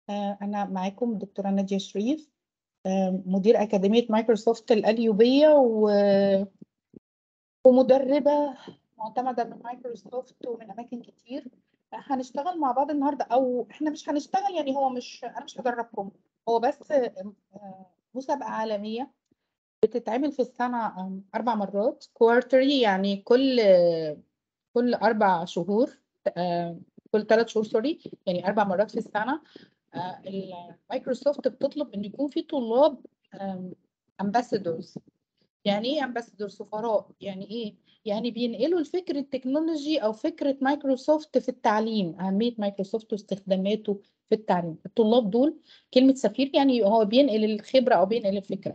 آه، أنا معاكم دكتورة نادية شريف آه، مدير أكاديمية مايكروسوفت الأليوبية و... ومدربة معتمدة من مايكروسوفت ومن أماكن كتير هنشتغل مع بعض النهاردة أو إحنا مش هنشتغل يعني هو مش أنا مش هدربكم هو بس آه، مسابقة عالمية بتتعمل في السنة أربع مرات كوارتري يعني كل كل أربع شهور كل ثلاث شهور سوري يعني أربع مرات في السنة مايكروسوفت بتطلب ان يكون في طلاب امباسادورز يعني ايه امباسادور سفراء يعني ايه يعني بينقلوا الفكر التكنولوجي او فكره مايكروسوفت في التعليم اهميه مايكروسوفت واستخداماته في التعليم الطلاب دول كلمه سفير يعني هو بينقل الخبره او بينقل الفكره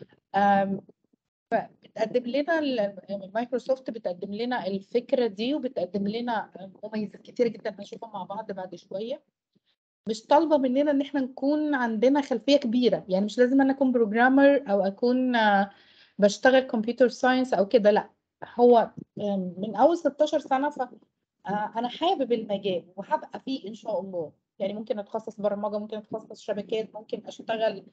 فبتقدم لنا مايكروسوفت بتقدم لنا الفكره دي وبتقدم لنا مميزات كتيره جدا هنشوفها مع بعض بعد شويه مش طالبه مننا ان احنا نكون عندنا خلفيه كبيره يعني مش لازم انا اكون بروجرامر او اكون بشتغل كمبيوتر ساينس او كده لا هو من اول 16 سنه ف انا حابب المجال وهبقى فيه ان شاء الله يعني ممكن اتخصص برمجه ممكن اتخصص شبكات ممكن اشتغل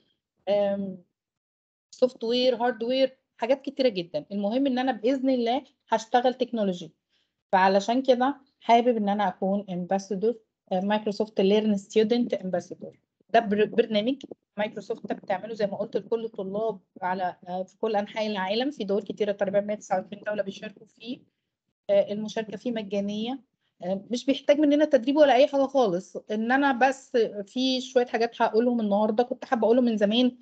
سوفت وير هاردوير حاجات كتيره جدا المهم ان انا باذن الله هشتغل تكنولوجي فعلشان كده حابب ان انا اكون امباسادور مايكروسوفت ليرن ستودنت امباسادور ده برنامج مايكروسوفت بتعمله زي ما قلت لكل الطلاب على في كل انحاء العالم في دول كتيره تقريبا 129 دوله بيشاركوا فيه المشاركه فيه مجانيه مش بيحتاج مننا تدريب ولا اي حاجه خالص ان انا بس في شويه حاجات هقولهم النهارده كنت حابه اقولهم من زمان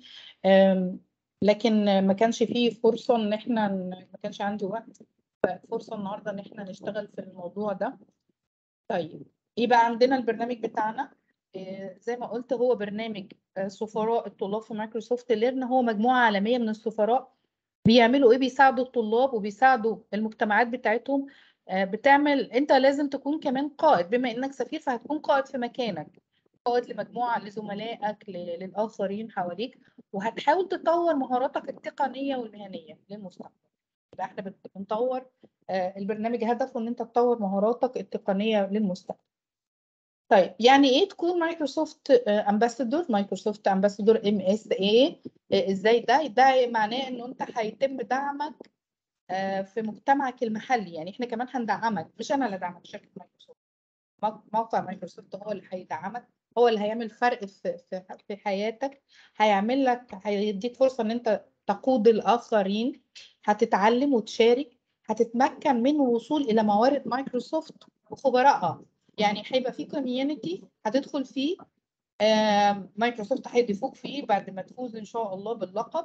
لكن ما كانش فيه فرصه ان احنا ما كانش عندي وقت فرصه النهارده ان احنا نشتغل في الموضوع ده طيب يبقى عندنا البرنامج بتاعنا زي ما قلت هو برنامج سفراء الطلاب في مايكروسوفت ليرن هو مجموعة عالمية من السفراء بيعملوا ايه بيساعدوا الطلاب وبيساعدوا المجتمعات بتاعتهم بتعمل انت لازم تكون كمان قائد بما انك سفير فهتكون قائد في مكانك قائد لمجموعة لزملائك للآخرين حواليك وهتحاول تطور مهاراتك التقنية والمهنية للمستقبل يبقى احنا بنطور البرنامج هدفه ان انت تطور مهاراتك التقنية للمستقبل طيب يعني ايه تكون مايكروسوفت امباسادور مايكروسوفت امباسادور ام اس اي ازاي ده ده معناه انه انت هيتم دعمك في مجتمعك المحلي يعني احنا كمان هندعمك مش انا اللي ادعمك شركه مايكروسوفت موقع مايكروسوفت هو اللي هيدعمك هو اللي هيعمل فرق في في, في حياتك هيعمل لك هيديك فرصه ان انت تقود الاخرين هتتعلم وتشارك هتتمكن من الوصول الى موارد مايكروسوفت وخبرائها يعني هيبقى في كوميونتي هتدخل فيه مايكروسوفت هيضيفوك فيه بعد ما تفوز ان شاء الله باللقب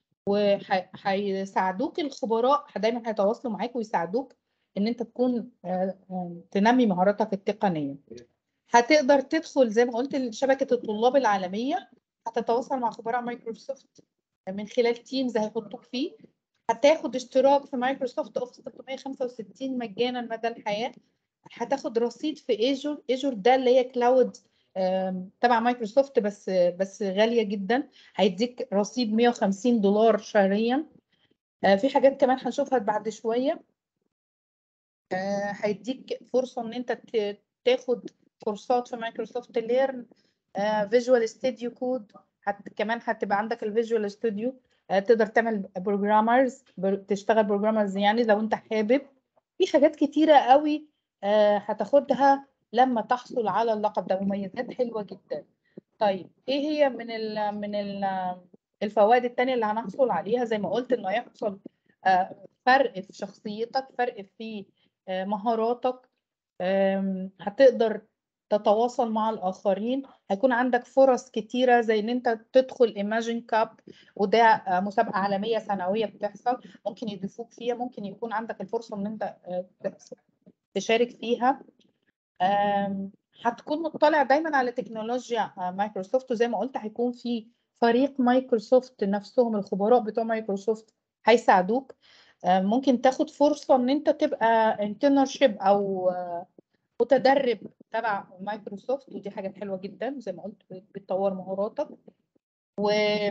وهيساعدوك الخبراء دايما هيتواصلوا معاك ويساعدوك ان انت تكون تنمي مهاراتك التقنيه هتقدر تدخل زي ما قلت شبكه الطلاب العالميه هتتواصل مع خبراء مايكروسوفت من خلال تيمز هيحطوك فيه هتاخد اشتراك في مايكروسوفت اوفيس 365 مجانا مدى الحياه هتاخد رصيد في ايجور ايجور ده اللي هي كلاود تبع مايكروسوفت بس بس غاليه جدا هيديك رصيد 150 دولار شهريا في حاجات كمان هنشوفها بعد شويه هيديك فرصه ان انت تاخد كورسات في مايكروسوفت ليرن فيجوال ستوديو كود كمان هتبقى عندك الفيجوال ستوديو تقدر تعمل بروجرامرز تشتغل بروجرامرز يعني لو انت حابب في حاجات كتيره قوي هتاخدها لما تحصل على اللقب ده مميزات حلوه جدا طيب ايه هي من ال من ال الفوائد التانية اللي هنحصل عليها زي ما قلت انه هيحصل فرق في شخصيتك فرق في مهاراتك هتقدر تتواصل مع الآخرين هيكون عندك فرص كتيرة زي إن أنت تدخل إيماجين كاب وده مسابقة عالمية سنوية بتحصل ممكن يضيفوك فيها ممكن يكون عندك الفرصة إن أنت تشارك فيها هتكون مطلع دايما على تكنولوجيا مايكروسوفت وزي ما قلت هيكون في فريق مايكروسوفت نفسهم الخبراء بتوع مايكروسوفت هيساعدوك ممكن تاخد فرصة ان انت تبقى انترنشيب او متدرب تبع مايكروسوفت ودي حاجة حلوة جدا زي ما قلت بتطور مهاراتك و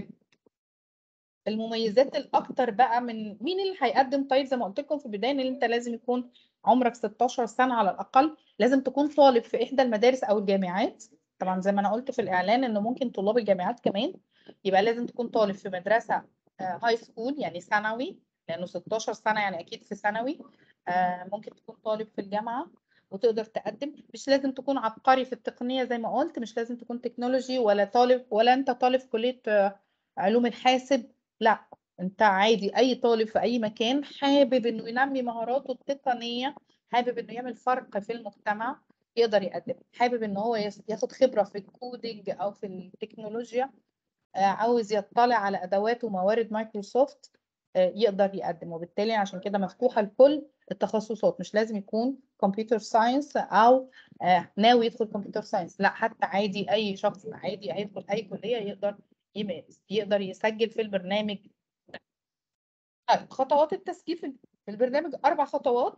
المميزات الاكتر بقى من مين اللي هيقدم طيب زي ما قلت لكم في البدايه ان انت لازم يكون عمرك 16 سنه على الاقل لازم تكون طالب في احدى المدارس او الجامعات طبعا زي ما انا قلت في الاعلان انه ممكن طلاب الجامعات كمان يبقى لازم تكون طالب في مدرسه هاي سكول يعني ثانوي لانه 16 سنه يعني اكيد في ثانوي آه، ممكن تكون طالب في الجامعه وتقدر تقدم مش لازم تكون عبقري في التقنيه زي ما قلت مش لازم تكون تكنولوجي ولا طالب ولا انت طالب في كليه آه، علوم الحاسب لا انت عادي اي طالب في اي مكان حابب انه ينمي مهاراته التقنيه حابب انه يعمل فرق في المجتمع يقدر يقدم حابب ان هو يس- ياخد خبره في الكودينج او في التكنولوجيا آه، عاوز يطلع على ادوات وموارد مايكروسوفت آه، يقدر يقدم وبالتالي عشان كده مفتوحه لكل التخصصات مش لازم يكون كمبيوتر ساينس او آه، ناوي يدخل كمبيوتر ساينس لا حتى عادي اي شخص عادي هيدخل اي كليه يقدر يمارس يقدر يسجل في البرنامج طيب خطوات التسجيل في في البرنامج اربع خطوات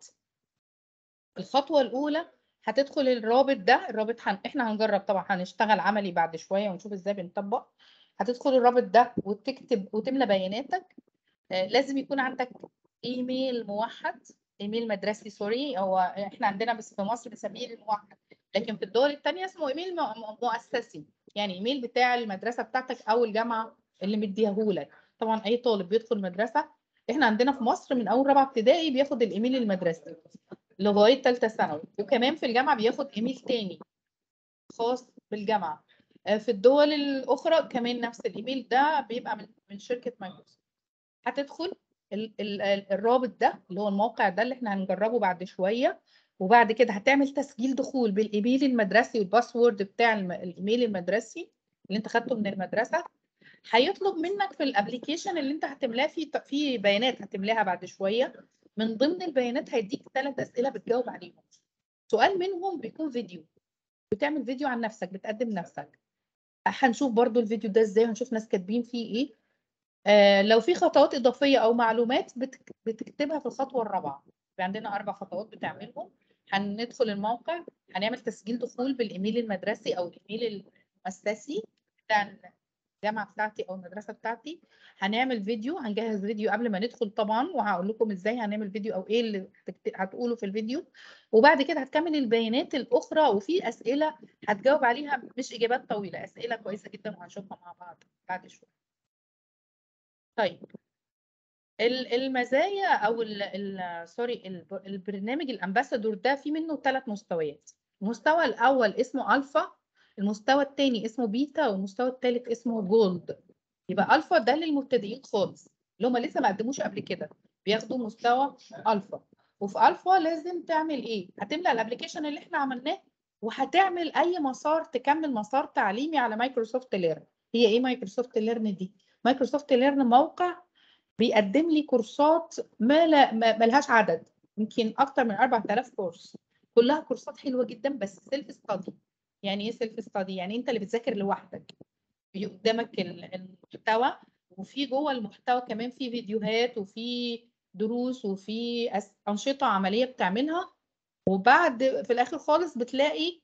الخطوه الاولى هتدخل الرابط ده الرابط هن... احنا هنجرب طبعا هنشتغل عملي بعد شويه ونشوف ازاي بنطبق هتدخل الرابط ده وتكتب وتملى بياناتك آه، لازم يكون عندك ايميل موحد ايميل مدرسي سوري هو احنا عندنا بس في مصر بنسميه الموحد لكن في الدول التانية اسمه ايميل م- م- مؤسسي يعني ايميل بتاع المدرسه بتاعتك او الجامعه اللي مديهولك طبعا اي طالب بيدخل مدرسه احنا عندنا في مصر من اول رابعه ابتدائي بياخد الايميل المدرسي لغايه ثالثه ثانوي وكمان في الجامعه بياخد ايميل تاني خاص بالجامعه آه، في الدول الاخرى كمان نفس الايميل ده بيبقى من من شركه مايكروسوفت هتدخل ال- ال- ال- الرابط ده اللي هو الموقع ده اللي احنا هنجربه بعد شويه وبعد كده هتعمل تسجيل دخول بالايميل المدرسي والباسورد بتاع الم- الايميل المدرسي اللي انت خدته من المدرسه هيطلب منك في الابلكيشن اللي انت هتملاه فيه فيه بيانات هتملاها بعد شويه من ضمن البيانات هيديك ثلاث اسئله بتجاوب عليهم سؤال منهم بيكون فيديو بتعمل فيديو عن نفسك بتقدم نفسك هنشوف برضو الفيديو ده ازاي هنشوف ناس كاتبين فيه ايه آه لو في خطوات اضافيه او معلومات بتك- بتكتبها في الخطوه الرابعه في عندنا اربع خطوات بتعملهم هندخل الموقع هنعمل تسجيل دخول بالايميل المدرسي او الايميل المؤسسي بتاع الجامعه بتاعتي او المدرسه بتاعتي هنعمل فيديو هنجهز فيديو قبل ما ندخل طبعا وهقول لكم ازاي هنعمل فيديو او ايه اللي تكت- هتقوله في الفيديو وبعد كده هتكمل البيانات الاخرى وفي اسئله هتجاوب عليها مش اجابات طويله اسئله كويسه جدا وهنشوفها مع بعض بعد شويه طيب ال- المزايا او ال ال سوري الب- البرنامج الامباسادور ده في منه ثلاث مستويات المستوى الاول اسمه الفا المستوى الثاني اسمه بيتا والمستوى الثالث اسمه جولد يبقى الفا ده للمبتدئين خالص اللي هم لسه ما قدموش قبل كده بياخدوا مستوى الفا وفي الفا لازم تعمل ايه هتملى الابلكيشن اللي احنا عملناه وهتعمل اي مسار تكمل مسار تعليمي على مايكروسوفت ليرن هي ايه مايكروسوفت ليرن دي مايكروسوفت ليرن موقع بيقدم لي كورسات ما لا ما ملهاش عدد يمكن اكتر من 4000 كورس كلها كورسات حلوه جدا بس سيلف ستادي يعني ايه سيلف ستادي يعني انت اللي بتذاكر لوحدك في قدامك ال- المحتوى وفي جوه المحتوى كمان في فيديوهات وفي دروس وفي أس- انشطه عمليه بتعملها وبعد في الاخر خالص بتلاقي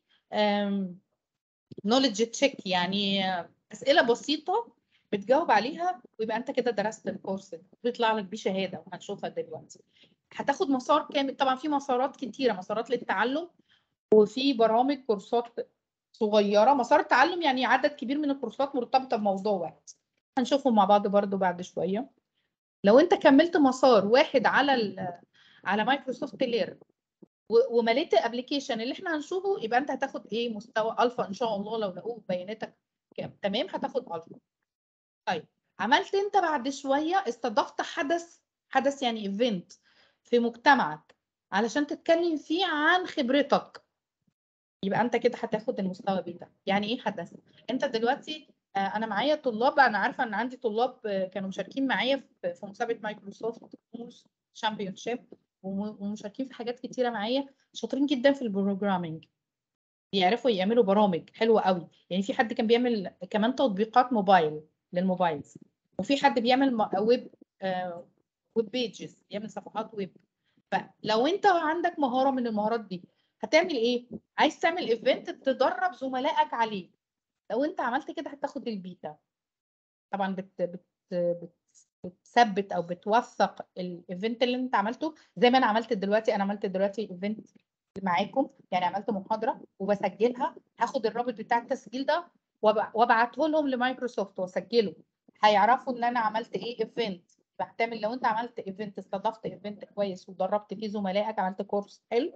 نوليدج تشيك يعني اسئله بسيطه بتجاوب عليها ويبقى انت كده درست الكورس ده بيطلع لك بيه شهاده وهنشوفها دلوقتي هتاخد مسار كامل طبعا في مسارات كتيره مسارات للتعلم وفي برامج كورسات صغيره مسار التعلم يعني عدد كبير من الكورسات مرتبطه بموضوع واحد هنشوفهم مع بعض برضو بعد شويه لو انت كملت مسار واحد على ال على مايكروسوفت لير و- ومليت الابلكيشن اللي احنا هنشوفه يبقى انت هتاخد ايه مستوى الفا ان شاء الله لو لقوه في بياناتك كام- تمام هتاخد الفا طيب عملت انت بعد شويه استضفت حدث حدث يعني ايفنت في مجتمعك علشان تتكلم فيه عن خبرتك يبقى انت كده هتاخد المستوى بيتا يعني ايه حدث انت دلوقتي آه، انا معايا طلاب انا عارفه ان عندي طلاب آه، كانوا مشاركين معايا في في مسابقه مايكروسوفت موس شامبيون شيب ومشاركين في حاجات كتيره معايا شاطرين جدا في البروجرامينج بيعرفوا يعملوا برامج حلوه قوي يعني في حد كان بيعمل كمان تطبيقات موبايل للموبايلز وفي حد بيعمل م- ويب آه، ويب بيجز بيعمل صفحات ويب فلو انت عندك مهاره من المهارات دي هتعمل ايه عايز تعمل ايفنت تدرب زملائك عليه لو انت عملت كده هتاخد البيتا طبعا بت بت بت بتثبت او بتوثق الايفنت اللي انت عملته زي ما انا عملت دلوقتي انا عملت دلوقتي ايفنت معاكم يعني عملت محاضره وبسجلها هاخد الرابط بتاع التسجيل ده وأب- وابعته لهم لمايكروسوفت واسجله هيعرفوا ان انا عملت ايه ايفنت بهتعمل لو انت عملت ايفنت استضفت ايفنت كويس ودربت فيه زملائك عملت كورس حلو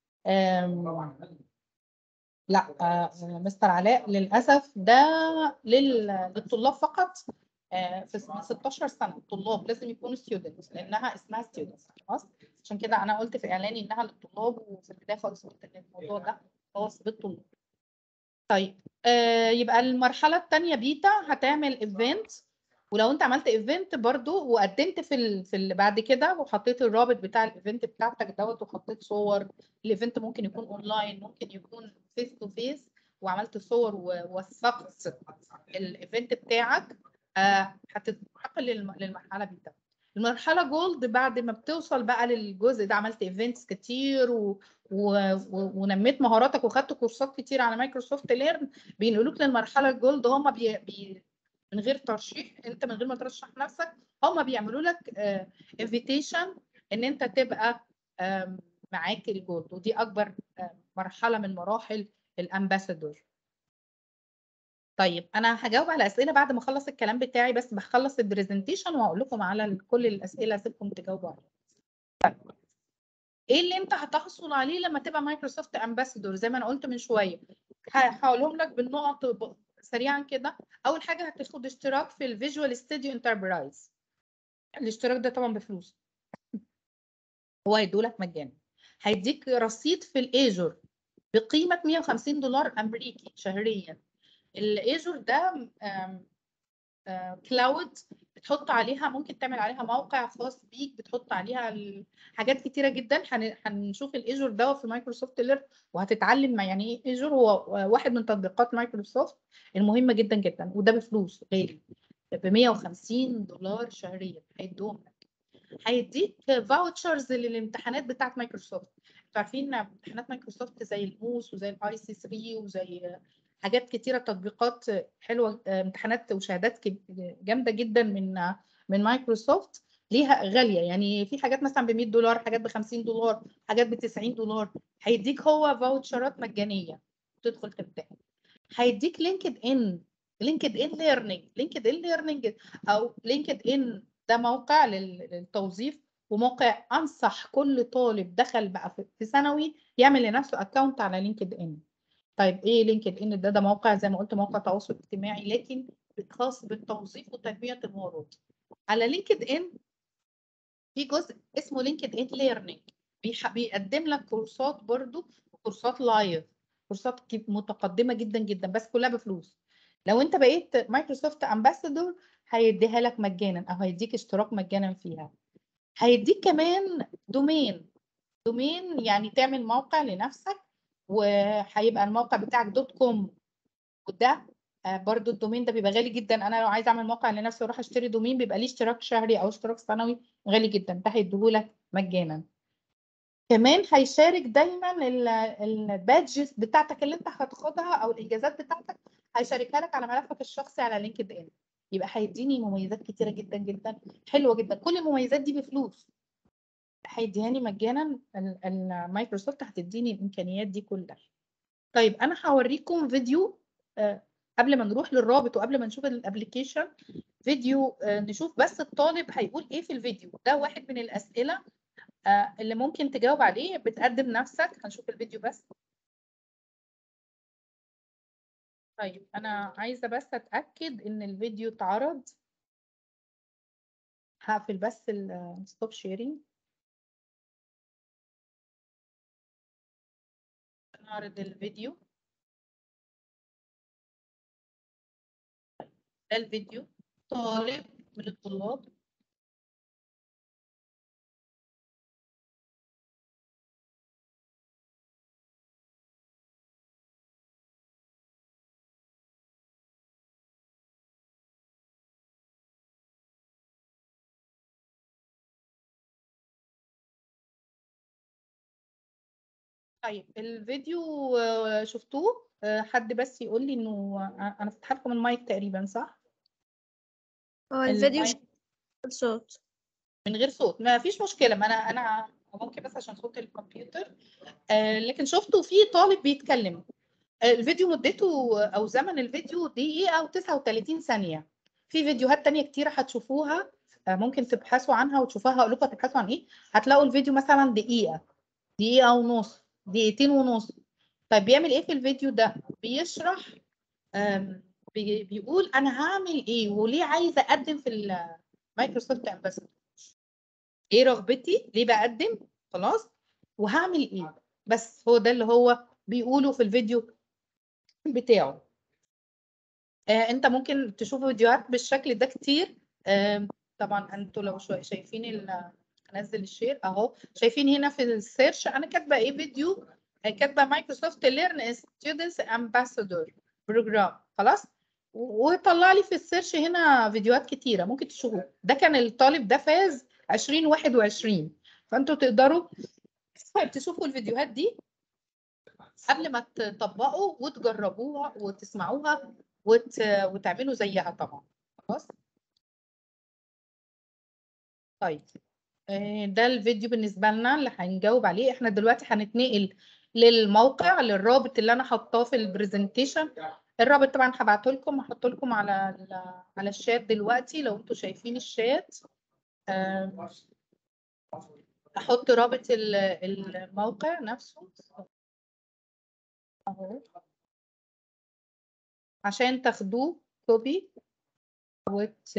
آم، لا آه، مستر علاء للاسف ده لل- للطلاب فقط آه، في من 16 سنه الطلاب لازم يكونوا ستودنتس لانها اسمها ستودنتس خلاص عشان كده انا قلت في اعلاني انها للطلاب وفي البدايه خالص قلت ان الموضوع ده خاص بالطلاب طيب آه يبقى المرحله الثانيه بيتا هتعمل ايفنت ولو انت عملت ايفنت برضو وقدمت في ال... في اللي بعد كده وحطيت الرابط بتاع الايفنت بتاعتك دوت وحطيت صور الايفنت ممكن يكون اونلاين ممكن يكون فيس تو فيس وعملت صور ووثقت الايفنت بتاعك آه هتتنقل للم... للمرحله بيتا المرحله جولد بعد ما بتوصل بقى للجزء ده عملت ايفنتس كتير و... و... و... ونميت مهاراتك وخدت كورسات كتير على مايكروسوفت ليرن بينقلوك للمرحله الجولد هم بي... بي... من غير ترشيح انت من غير ما ترشح نفسك هم بيعملوا لك انفيتيشن ان انت تبقى آم، معاك الجولد ودي اكبر آم، مرحله من مراحل الامباسادور طيب انا هجاوب على اسئله بعد ما اخلص الكلام بتاعي بس بخلص البرزنتيشن واقول لكم على ال- كل الاسئله اسيبكم تجاوبوا عليها طيب. ايه اللي انت هتحصل عليه لما تبقى مايكروسوفت امباسادور زي ما انا قلت من شويه ه- هقولهم لك بالنقط ب- سريعا كده اول حاجه هتاخد اشتراك في الفيجوال ستوديو انتربرايز الاشتراك ده طبعا بفلوس هو هيدولك مجانا هيديك رصيد في الايجور بقيمه 150 دولار امريكي شهريا الايجور ده آم، آه، كلاود بتحط عليها ممكن تعمل عليها موقع خاص بيك بتحط عليها ال- حاجات كتيره جدا هن- هنشوف الايجور ده في مايكروسوفت ليرن وهتتعلم ما يعني ايه ايجور هو واحد من تطبيقات مايكروسوفت المهمه جدا جدا وده بفلوس غالي ب 150 دولار شهريا هيدوهم لك هيديك فاوتشرز للامتحانات بتاعت مايكروسوفت انتوا عارفين امتحانات مايكروسوفت زي الموس وزي الاي سي 3 وزي حاجات كتيره تطبيقات حلوه امتحانات وشهادات كب- جامده جدا من من مايكروسوفت ليها غاليه يعني في حاجات مثلا ب 100 دولار حاجات ب 50 دولار حاجات ب 90 دولار هيديك هو فاوتشرات مجانيه تدخل تمتحن هيديك لينكد ان لينكد ان ليرنينج لينكد ان ليرنينج او لينكد ان ده موقع لل- للتوظيف وموقع انصح كل طالب دخل بقى في- في ثانوي يعمل لنفسه اكونت على لينكد ان طيب ايه لينكد ان ده ده موقع زي ما قلت موقع تواصل اجتماعي لكن خاص بالتوظيف وتنميه المهارات على لينكد ان في جزء اسمه لينكد ان ليرنينج بيقدم لك كورسات برضو كورسات لايف كورسات كي- متقدمه جدا جدا بس كلها بفلوس لو انت بقيت مايكروسوفت امباسادور هيديها لك مجانا او هيديك اشتراك مجانا فيها هيديك كمان دومين دومين يعني تعمل موقع لنفسك وهيبقى الموقع بتاعك دوت كوم وده آه، برضو الدومين ده بيبقى غالي جدا انا لو عايزه اعمل موقع لنفسي واروح اشتري دومين بيبقى ليه اشتراك شهري او اشتراك سنوي غالي جدا ده هيديهولك مجانا كمان هيشارك دايما البادجز بتاعتك اللي انت هتاخدها او الاجازات بتاعتك هيشاركها لك على ملفك الشخصي على لينكد ان يبقى هيديني مميزات كتيره جدا جدا حلوه جدا كل المميزات دي بفلوس هيديهاني مجانا ال- المايكروسوفت هتديني الامكانيات دي كلها طيب انا هوريكم فيديو آه، قبل ما نروح للرابط وقبل ما نشوف الابلكيشن فيديو آه، نشوف بس الطالب هيقول ايه في الفيديو ده واحد من الاسئله آه، اللي ممكن تجاوب عليه بتقدم نفسك هنشوف الفيديو بس طيب انا عايزه بس اتاكد ان الفيديو اتعرض هقفل بس الستوب شيرنج نعرض الفيديو ده الفيديو طالب من الطلاب طيب الفيديو آه، شفتوه آه، حد بس يقول لي انه آه، انا فتحت لكم المايك تقريبا صح هو الفيديو المايك صوت من غير صوت ما فيش مشكله ما انا انا ممكن بس عشان صوت الكمبيوتر آه لكن شفته في طالب بيتكلم آه الفيديو مدته او زمن الفيديو دقيقه و39 ثانيه في فيديوهات تانية كتيره هتشوفوها آه ممكن تبحثوا عنها وتشوفوها هقول لكم هتبحثوا عن ايه هتلاقوا الفيديو مثلا دقيقه دقيقه ونص دقيقتين ونص طيب بيعمل ايه في الفيديو ده بيشرح آم، بي- بيقول انا هعمل ايه وليه عايزه اقدم في المايكروسوفت امباسادور ايه رغبتي ليه بقدم خلاص وهعمل ايه بس هو ده اللي هو بيقوله في الفيديو بتاعه آه انت ممكن تشوف فيديوهات بالشكل ده كتير آه طبعا انتوا لو شو- شايفين ال- انزل الشير اهو شايفين هنا في السيرش انا كاتبه ايه فيديو آه، كاتبه مايكروسوفت ليرن ستودنتس امباسادور بروجرام خلاص و- وطلع لي في السيرش هنا فيديوهات كتيره ممكن تشوفوه ده كان الطالب ده فاز 2021 فانتوا تقدروا تشوفوا الفيديوهات دي قبل ما تطبقوا وتجربوها وتسمعوها وت... وتعملوا زيها طبعا خلاص طيب آه، ده الفيديو بالنسبة لنا اللي هنجاوب عليه احنا دلوقتي هنتنقل للموقع للرابط اللي انا حاطاه في البرزنتيشن الرابط طبعا هبعته لكم هحطه لكم على ال- على الشات دلوقتي لو انتوا شايفين الشات آم، احط رابط ال- الموقع نفسه اهو عشان تاخدوه كوبي وت...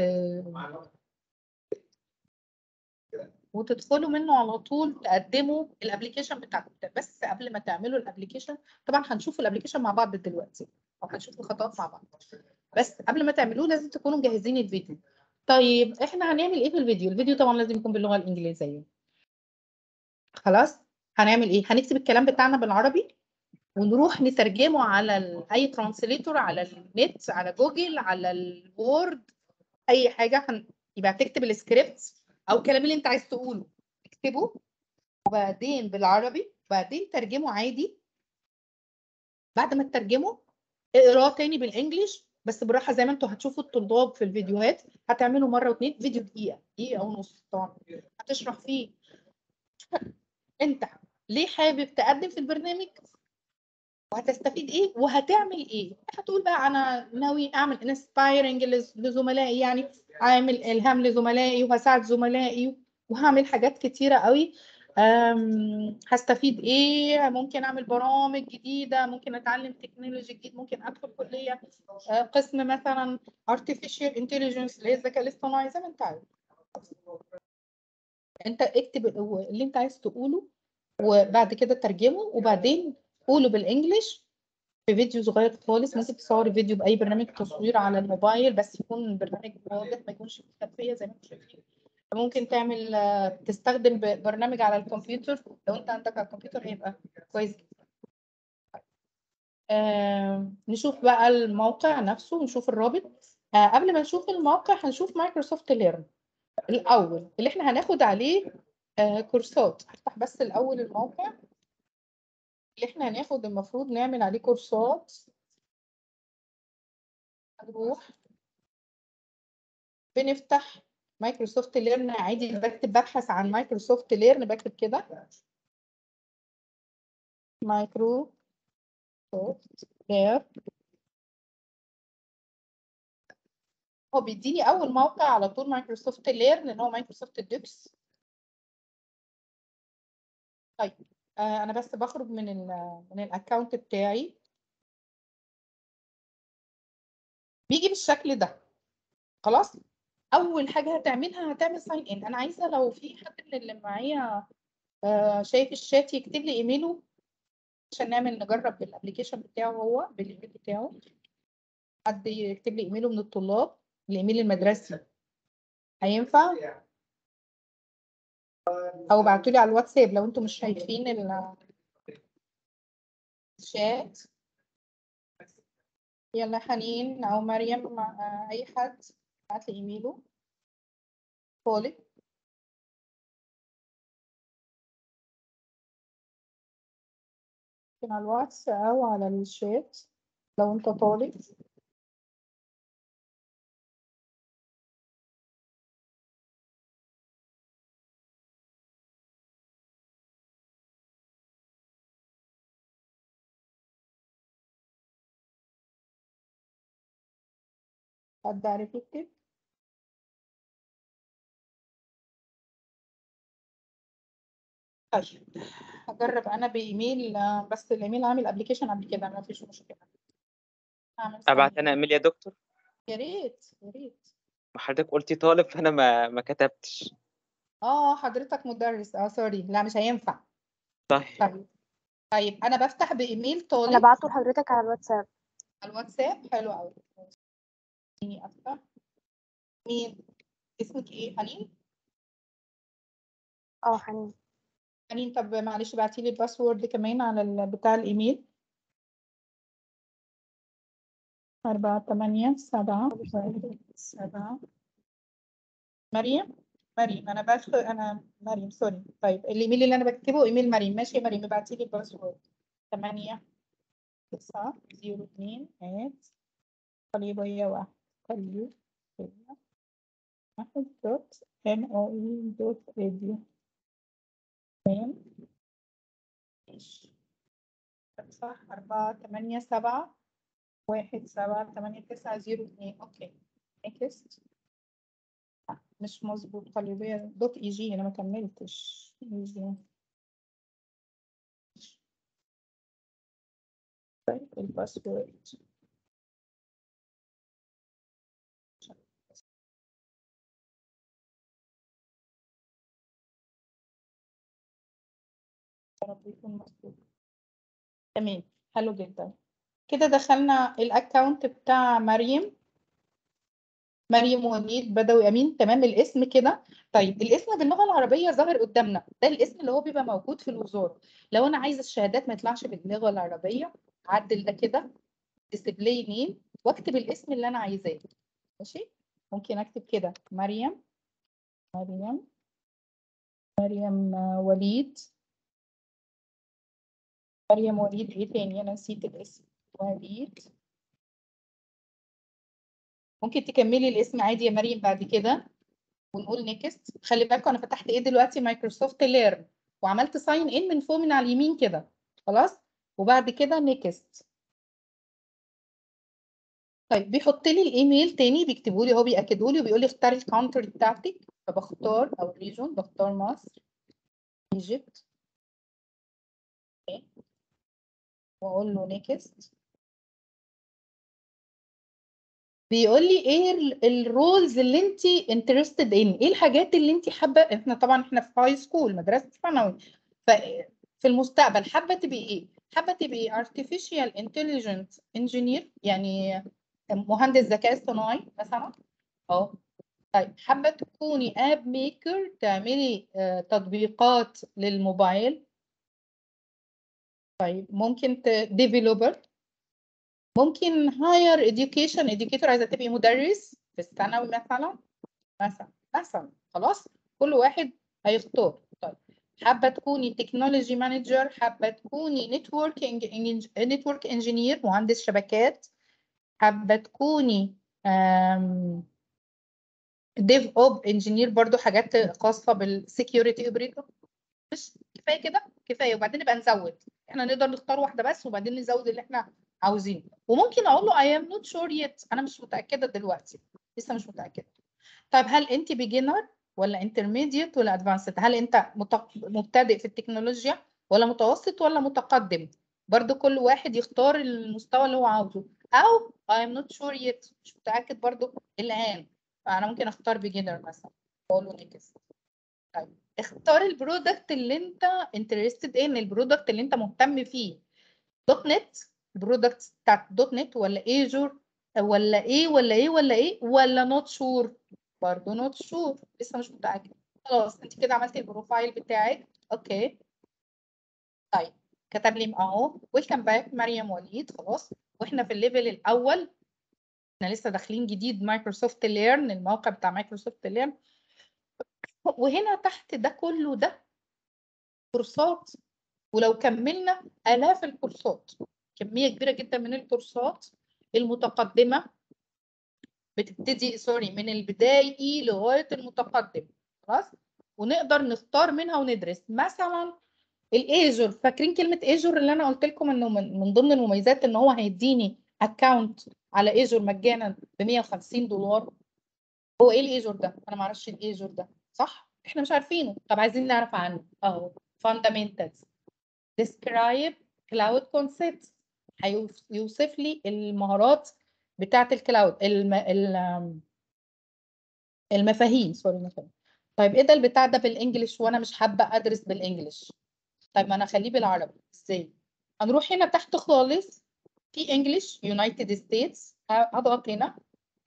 وتدخلوا منه على طول تقدموا الابلكيشن بتاعكم ده بس قبل ما تعملوا الابلكيشن طبعا هنشوف الابلكيشن مع بعض دلوقتي او هنشوف الخطوات مع بعض بس قبل ما تعملوه لازم تكونوا مجهزين الفيديو طيب احنا هنعمل ايه في الفيديو الفيديو طبعا لازم يكون باللغه الانجليزيه خلاص هنعمل ايه هنكتب الكلام بتاعنا بالعربي ونروح نترجمه على ال- اي ترانسليتور على النت على جوجل على الوورد اي حاجه هن... يبقى تكتب السكريبت او الكلام اللي انت عايز تقوله اكتبه وبعدين بالعربي وبعدين ترجمه عادي بعد ما تترجمه اقراه تاني بالانجلش بس بالراحه زي ما انتوا هتشوفوا الطلاب في الفيديوهات هتعملوا مره واتنين فيديو دقيقه دقيقه ونص طبعا هتشرح فيه انت ليه حابب تقدم في البرنامج وهتستفيد ايه وهتعمل ايه هتقول بقى انا ناوي اعمل انسبايرنج لزملائي يعني عامل الهام لزملائي وهساعد زملائي وهعمل حاجات كتيره قوي أم، هستفيد ايه ممكن اعمل برامج جديده ممكن اتعلم تكنولوجي جديد ممكن ادخل كليه آه، قسم مثلا artificial intelligence اللي هي الذكاء الاصطناعي زي ما انت عايز انت اكتب اللي انت عايز تقوله وبعد كده ترجمه وبعدين قوله بالانجلش في فيديو صغير خالص ممكن تصوري فيديو باي برنامج تصوير على الموبايل بس يكون برنامج واضح ما يكونش فيه خلفيه زي ما انتم شايفين ممكن تعمل آه، تستخدم ب- برنامج على الكمبيوتر لو انت عندك على الكمبيوتر هيبقى كويس جدا آه، نشوف بقى الموقع نفسه ونشوف الرابط آه، قبل ما نشوف الموقع هنشوف مايكروسوفت ليرن الاول اللي احنا هناخد عليه آه، كورسات هفتح بس الاول الموقع اللي احنا هناخد المفروض نعمل عليه كورسات هنروح بنفتح مايكروسوفت ليرن عادي بكتب ببحث عن مايكروسوفت ليرن بكتب كده مايكروسوفت ليرن هو بيديني اول موقع على طول مايكروسوفت ليرن اللي هو مايكروسوفت دوكس طيب آه انا بس بخرج من ال من الاكونت بتاعي بيجي بالشكل ده خلاص اول حاجه هتعملها هتعمل ساين ان انا عايزه لو في حد من اللي معايا آه شايف الشات يكتب لي ايميله عشان نعمل نجرب بالابلكيشن بتاعه هو بالايميل بتاعه حد يكتب لي ايميله من الطلاب الايميل المدرسي هينفع او ابعتوا لي على الواتساب لو انتم مش شايفين ال- الشات يلا حنين او مريم آه، اي حد بعت لي ايميله طالب ممكن على الواتس او على الشات لو انت طالب حد عارف يكتب طيب هجرب انا بايميل آه، بس الايميل عامل ابلكيشن قبل كده ما فيش مشكله هعمل ابعت sign انا in. ايميل يا دكتور يا ريت يا ريت ما حضرتك قلتي طالب فانا ما ما كتبتش اه حضرتك مدرس اه سوري لا مش هينفع طيب طيب طيب انا بفتح بايميل انا طالب بعته لحضرتك على الواتساب على الواتساب حلو قوي اديني افتح مين اسمك ايه حنين اه حنين حنين طب معلش بعتي لي الباسورد كمان على ال- بتاع الايميل أربعة تمانية سبعة واحد سبعة مريم مريم أنا بدخل أنا مريم سوري طيب الإيميل اللي أنا بكتبه إيميل مريم ماشي يا مريم ابعتي لي الباسورد تمانية تسعة زيرو اتنين آت قليبية واحد قليبية واحد دوت ام او اي دوت راديو تمام ماشي صح أربعة تمانية سبعة واحد سبعة تمانية تسعة زيرو اتنين أوكي نيكست مش مظبوط قليبية دوت اي جي أنا ما كملتش اي جي طيب الباسورد يا رب يكون مظبوط تمام حلو جدا كده دخلنا الاكونت بتاع مريم مريم وليد بدوي امين تمام الاسم كده طيب الاسم باللغه العربيه ظاهر قدامنا ده الاسم اللي هو بيبقى موجود في الوزاره لو انا عايزه الشهادات ما يطلعش باللغه العربيه عدل ده كده ديسبلاي نيم واكتب الاسم اللي انا عايزاه ماشي ممكن اكتب كده مريم مريم مريم آه، وليد مريم وليد ايه تاني انا نسيت الاسم وليد ممكن تكملي الاسم عادي يا مريم بعد كده ونقول نيكست خلي بالكم انا فتحت ايه دلوقتي مايكروسوفت ليرن وعملت ساين ان من فوق من على اليمين كده خلاص وبعد كده نيكست طيب بيحط لي الايميل تاني بيكتبوا لي هو بياكدوا لي وبيقول لي اختاري الكونتري بتاعتك فبختار او الريجون بختار مصر ايجيبت واقول له نيكست بيقول لي ايه الرولز اللي انت انترستد ان ايه الحاجات اللي انت حابه احنا طبعا احنا في هاي سكول مدرسه ثانوي ففي المستقبل حابه تبقي ايه حابه تبقي artificial intelligent engineer يعني مهندس ذكاء اصطناعي مثلا اه طيب حابه تكوني اب ميكر تعملي آه، تطبيقات للموبايل طيب ممكن ديفلوبر ممكن higher education educator عايزة تبقي مدرس في الثانوي مثلا مثلا مثلا خلاص كل واحد هيختار طيب حابة تكوني تكنولوجي مانجر حابة تكوني نتوركينج نتورك انجينير مهندس شبكات حابة تكوني ديف اوب انجينير برضو حاجات خاصة بالسكيورتي اوبريتور مش كفاية كده كفاية وبعدين نبقى نزود احنا نقدر نختار واحدة بس وبعدين نزود اللي احنا عاوزينه وممكن اقول له I am not sure yet انا مش متاكده دلوقتي لسه مش متاكده طيب هل انت beginner ولا intermediate ولا advanced هل انت مت- مبتدئ في التكنولوجيا ولا متوسط ولا متقدم برضو كل واحد يختار المستوى اللي هو عاوزه او I am not sure yet مش متاكد برضو الان فانا ممكن اختار beginner مثلا اقول له next طيب اختار البرودكت اللي انت interested in البرودكت اللي انت مهتم فيه دوت نت البرودكتس بتاعت دوت نت ولا ايجور ولا ايه ولا ايه ولا ايه ولا نوت شور برضه نوت شور لسه مش متاكد خلاص انت كده عملتي البروفايل بتاعك اوكي طيب كتب لي اهو ويلكم باك مريم وليد خلاص واحنا في الليفل الاول احنا لسه داخلين جديد مايكروسوفت ليرن الموقع بتاع مايكروسوفت ليرن وهنا تحت ده كله ده كورسات ولو كملنا آلاف الكورسات كمية كبيرة جدا من الكورسات المتقدمة بتبتدي سوري من البداية لغاية المتقدم خلاص ونقدر نختار منها وندرس مثلا الايجور فاكرين كلمة ايجور اللي انا قلت لكم انه من, من ضمن المميزات ان هو هيديني اكونت على ايجور مجانا ب 150 دولار هو ايه الايجور ده انا ما اعرفش الايجور ده صح احنا مش عارفينه طب عايزين نعرف عنه اهو fundamentals describe cloud concepts هيوصف لي المهارات بتاعه الكلاود الم... ال- المفاهيم سوري المفاهيم طيب ايه ده البتاع ده بالانجلش وانا مش حابه ادرس بالانجلش طيب ما انا اخليه بالعربي ازاي هنروح هنا تحت خالص في انجلش يونايتد ستيتس هضغط هنا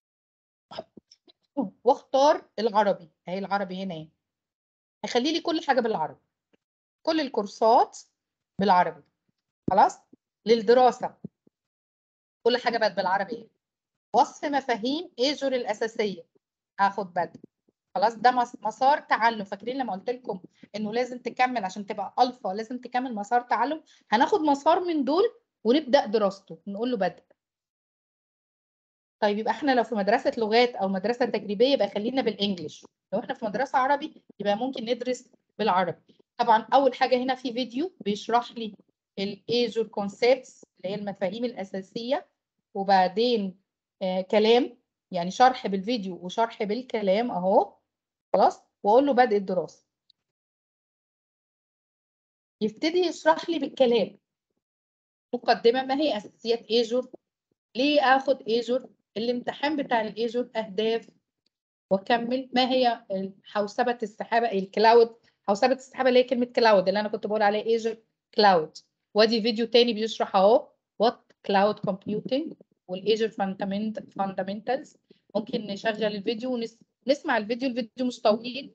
واختار العربي اهي العربي هنا اهي هيخلي لي كل حاجه بالعربي كل الكورسات بالعربي خلاص للدراسه كل حاجه بقت بالعربي وصف مفاهيم ايجور الاساسيه هاخد بدل خلاص ده مس- مسار تعلم فاكرين لما قلت لكم انه لازم تكمل عشان تبقى الفا لازم تكمل مسار تعلم هناخد مسار من دول ونبدا دراسته نقول له بدء طيب يبقى احنا لو في مدرسه لغات او مدرسه تجريبيه يبقى خلينا بالانجلش لو احنا في مدرسه عربي يبقى ممكن ندرس بالعربي طبعا اول حاجه هنا في فيديو بيشرح لي الايجور كونسبتس اللي هي المفاهيم الاساسيه وبعدين آه كلام يعني شرح بالفيديو وشرح بالكلام اهو خلاص واقول له بدء الدراسه يبتدي يشرح لي بالكلام مقدمه ما هي اساسيات ايجور ليه اخد ايجور الامتحان بتاع الايجور اهداف واكمل ما هي حوسبه السحابه الكلاود حوسبه السحابه اللي هي كلمه كلاود اللي انا كنت بقول عليها ايجور كلاود وادي فيديو تاني بيشرح اهو وات كلاود كومبيوتنج والايجور فاندامنتالز ممكن نشغل الفيديو ونسمع الفيديو الفيديو مش طويل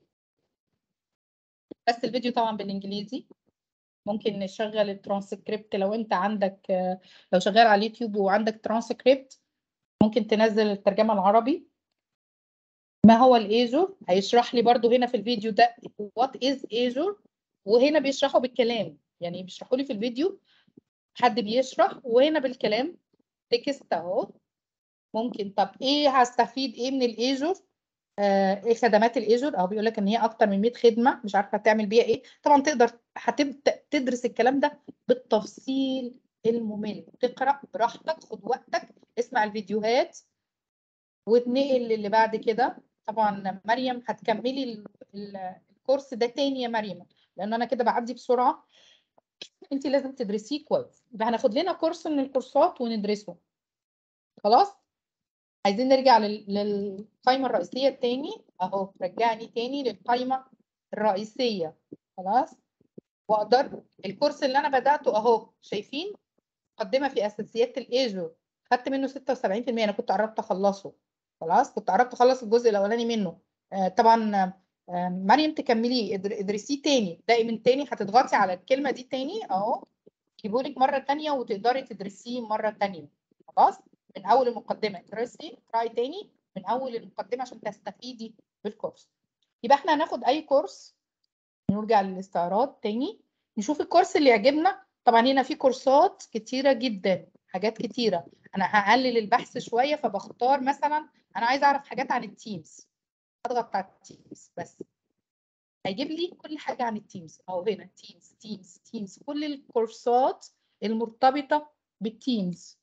بس الفيديو طبعا بالانجليزي ممكن نشغل الترانسكريبت لو انت عندك لو شغال على اليوتيوب وعندك ترانسكريبت ممكن تنزل الترجمة العربي ما هو الايجور هيشرح لي برضو هنا في الفيديو ده وات از ايجور وهنا بيشرحوا بالكلام يعني بيشرحوا لي في الفيديو حد بيشرح وهنا بالكلام تكست اهو ممكن طب ايه هستفيد ايه من الايجور آه ايه خدمات الايجور او بيقول لك ان هي اكتر من 100 خدمه مش عارفه تعمل بيها ايه طبعا تقدر هتبدا تدرس الكلام ده بالتفصيل الممل تقرا براحتك خد وقتك اسمع الفيديوهات واتنقل للي بعد كده طبعا مريم هتكملي الكورس ده تاني يا مريم لان انا كده بعدي بسرعه انت لازم تدرسيه كويس يبقى هناخد لنا كورس من الكورسات وندرسه خلاص عايزين نرجع للقائمه الرئيسيه التاني اهو رجعني تاني للقائمه الرئيسيه خلاص واقدر الكورس اللي انا بداته اهو شايفين مقدمه في اساسيات الايجور خدت منه 76% انا كنت قربت اخلصه خلاص كنت قربت اخلص الجزء الاولاني منه آه طبعا آه مريم تكمليه ادرسيه تاني دقي من تاني هتضغطي على الكلمه دي تاني اهو يجيبولك مره تانية وتقدري تدرسيه مره تانية خلاص من اول المقدمه ادرسي اقراي تاني من اول المقدمه عشان تستفيدي بالكورس يبقى احنا هناخد اي كورس نرجع للاستعراض تاني نشوف الكورس اللي يعجبنا طبعا هنا في كورسات كتيره جدا حاجات كتيره انا هقلل البحث شويه فبختار مثلا انا عايزه اعرف حاجات عن التيمز اضغط على التيمز بس هيجيب لي كل حاجه عن التيمز او هنا تيمز تيمز تيمز كل الكورسات المرتبطه بالتيمز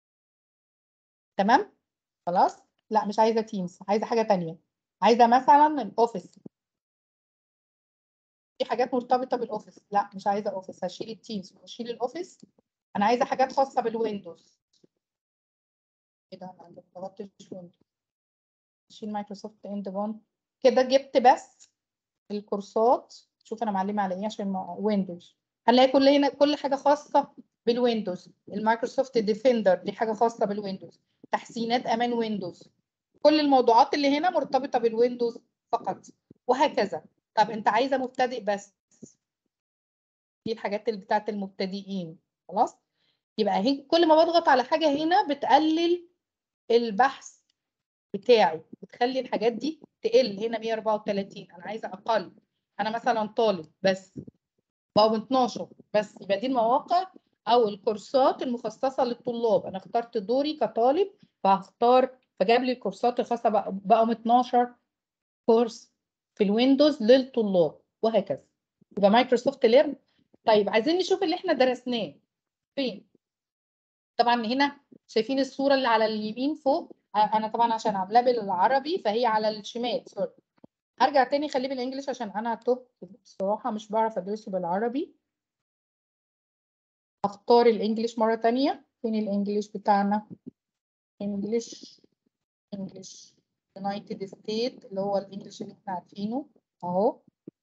تمام خلاص لا مش عايزه تيمز عايزه حاجه تانية عايزه مثلا الاوفيس في حاجات مرتبطه بالاوفيس لا مش عايزه اوفيس هشيل التيمز وهشيل الاوفيس انا عايزه حاجات خاصه بالويندوز ايه ده انا ما ضغطتش ويندوز هشيل مايكروسوفت اند بون كده جبت بس الكورسات شوف انا معلمه على ايه عشان ويندوز هنلاقي كل هنا كل حاجه خاصه بالويندوز المايكروسوفت ديفندر دي حاجه خاصه بالويندوز تحسينات امان ويندوز كل الموضوعات اللي هنا مرتبطه بالويندوز فقط وهكذا طب انت عايزه مبتدئ بس دي الحاجات اللي بتاعت المبتدئين خلاص يبقى هي كل ما بضغط على حاجه هنا بتقلل البحث بتاعي بتخلي الحاجات دي تقل هنا 134 انا عايزه اقل انا مثلا طالب بس بقوا 12 بس يبقى دي المواقع او الكورسات المخصصه للطلاب انا اخترت دوري كطالب فهختار فجاب لي الكورسات الخاصه بقوا 12 كورس في الويندوز للطلاب وهكذا يبقى مايكروسوفت ليرن طيب عايزين نشوف اللي احنا درسناه فين طبعا هنا شايفين الصوره اللي على اليمين فوق آه، انا طبعا عشان عاملاها بالعربي فهي على الشمال سوري هرجع تاني خليه بالانجلش عشان انا تهت بصراحه مش بعرف ادرسه بالعربي اختار الانجليش مره تانية فين الانجليش بتاعنا انجليش انجليش يونايتد ستيت اللي هو الانجليش اللي احنا عارفينه اهو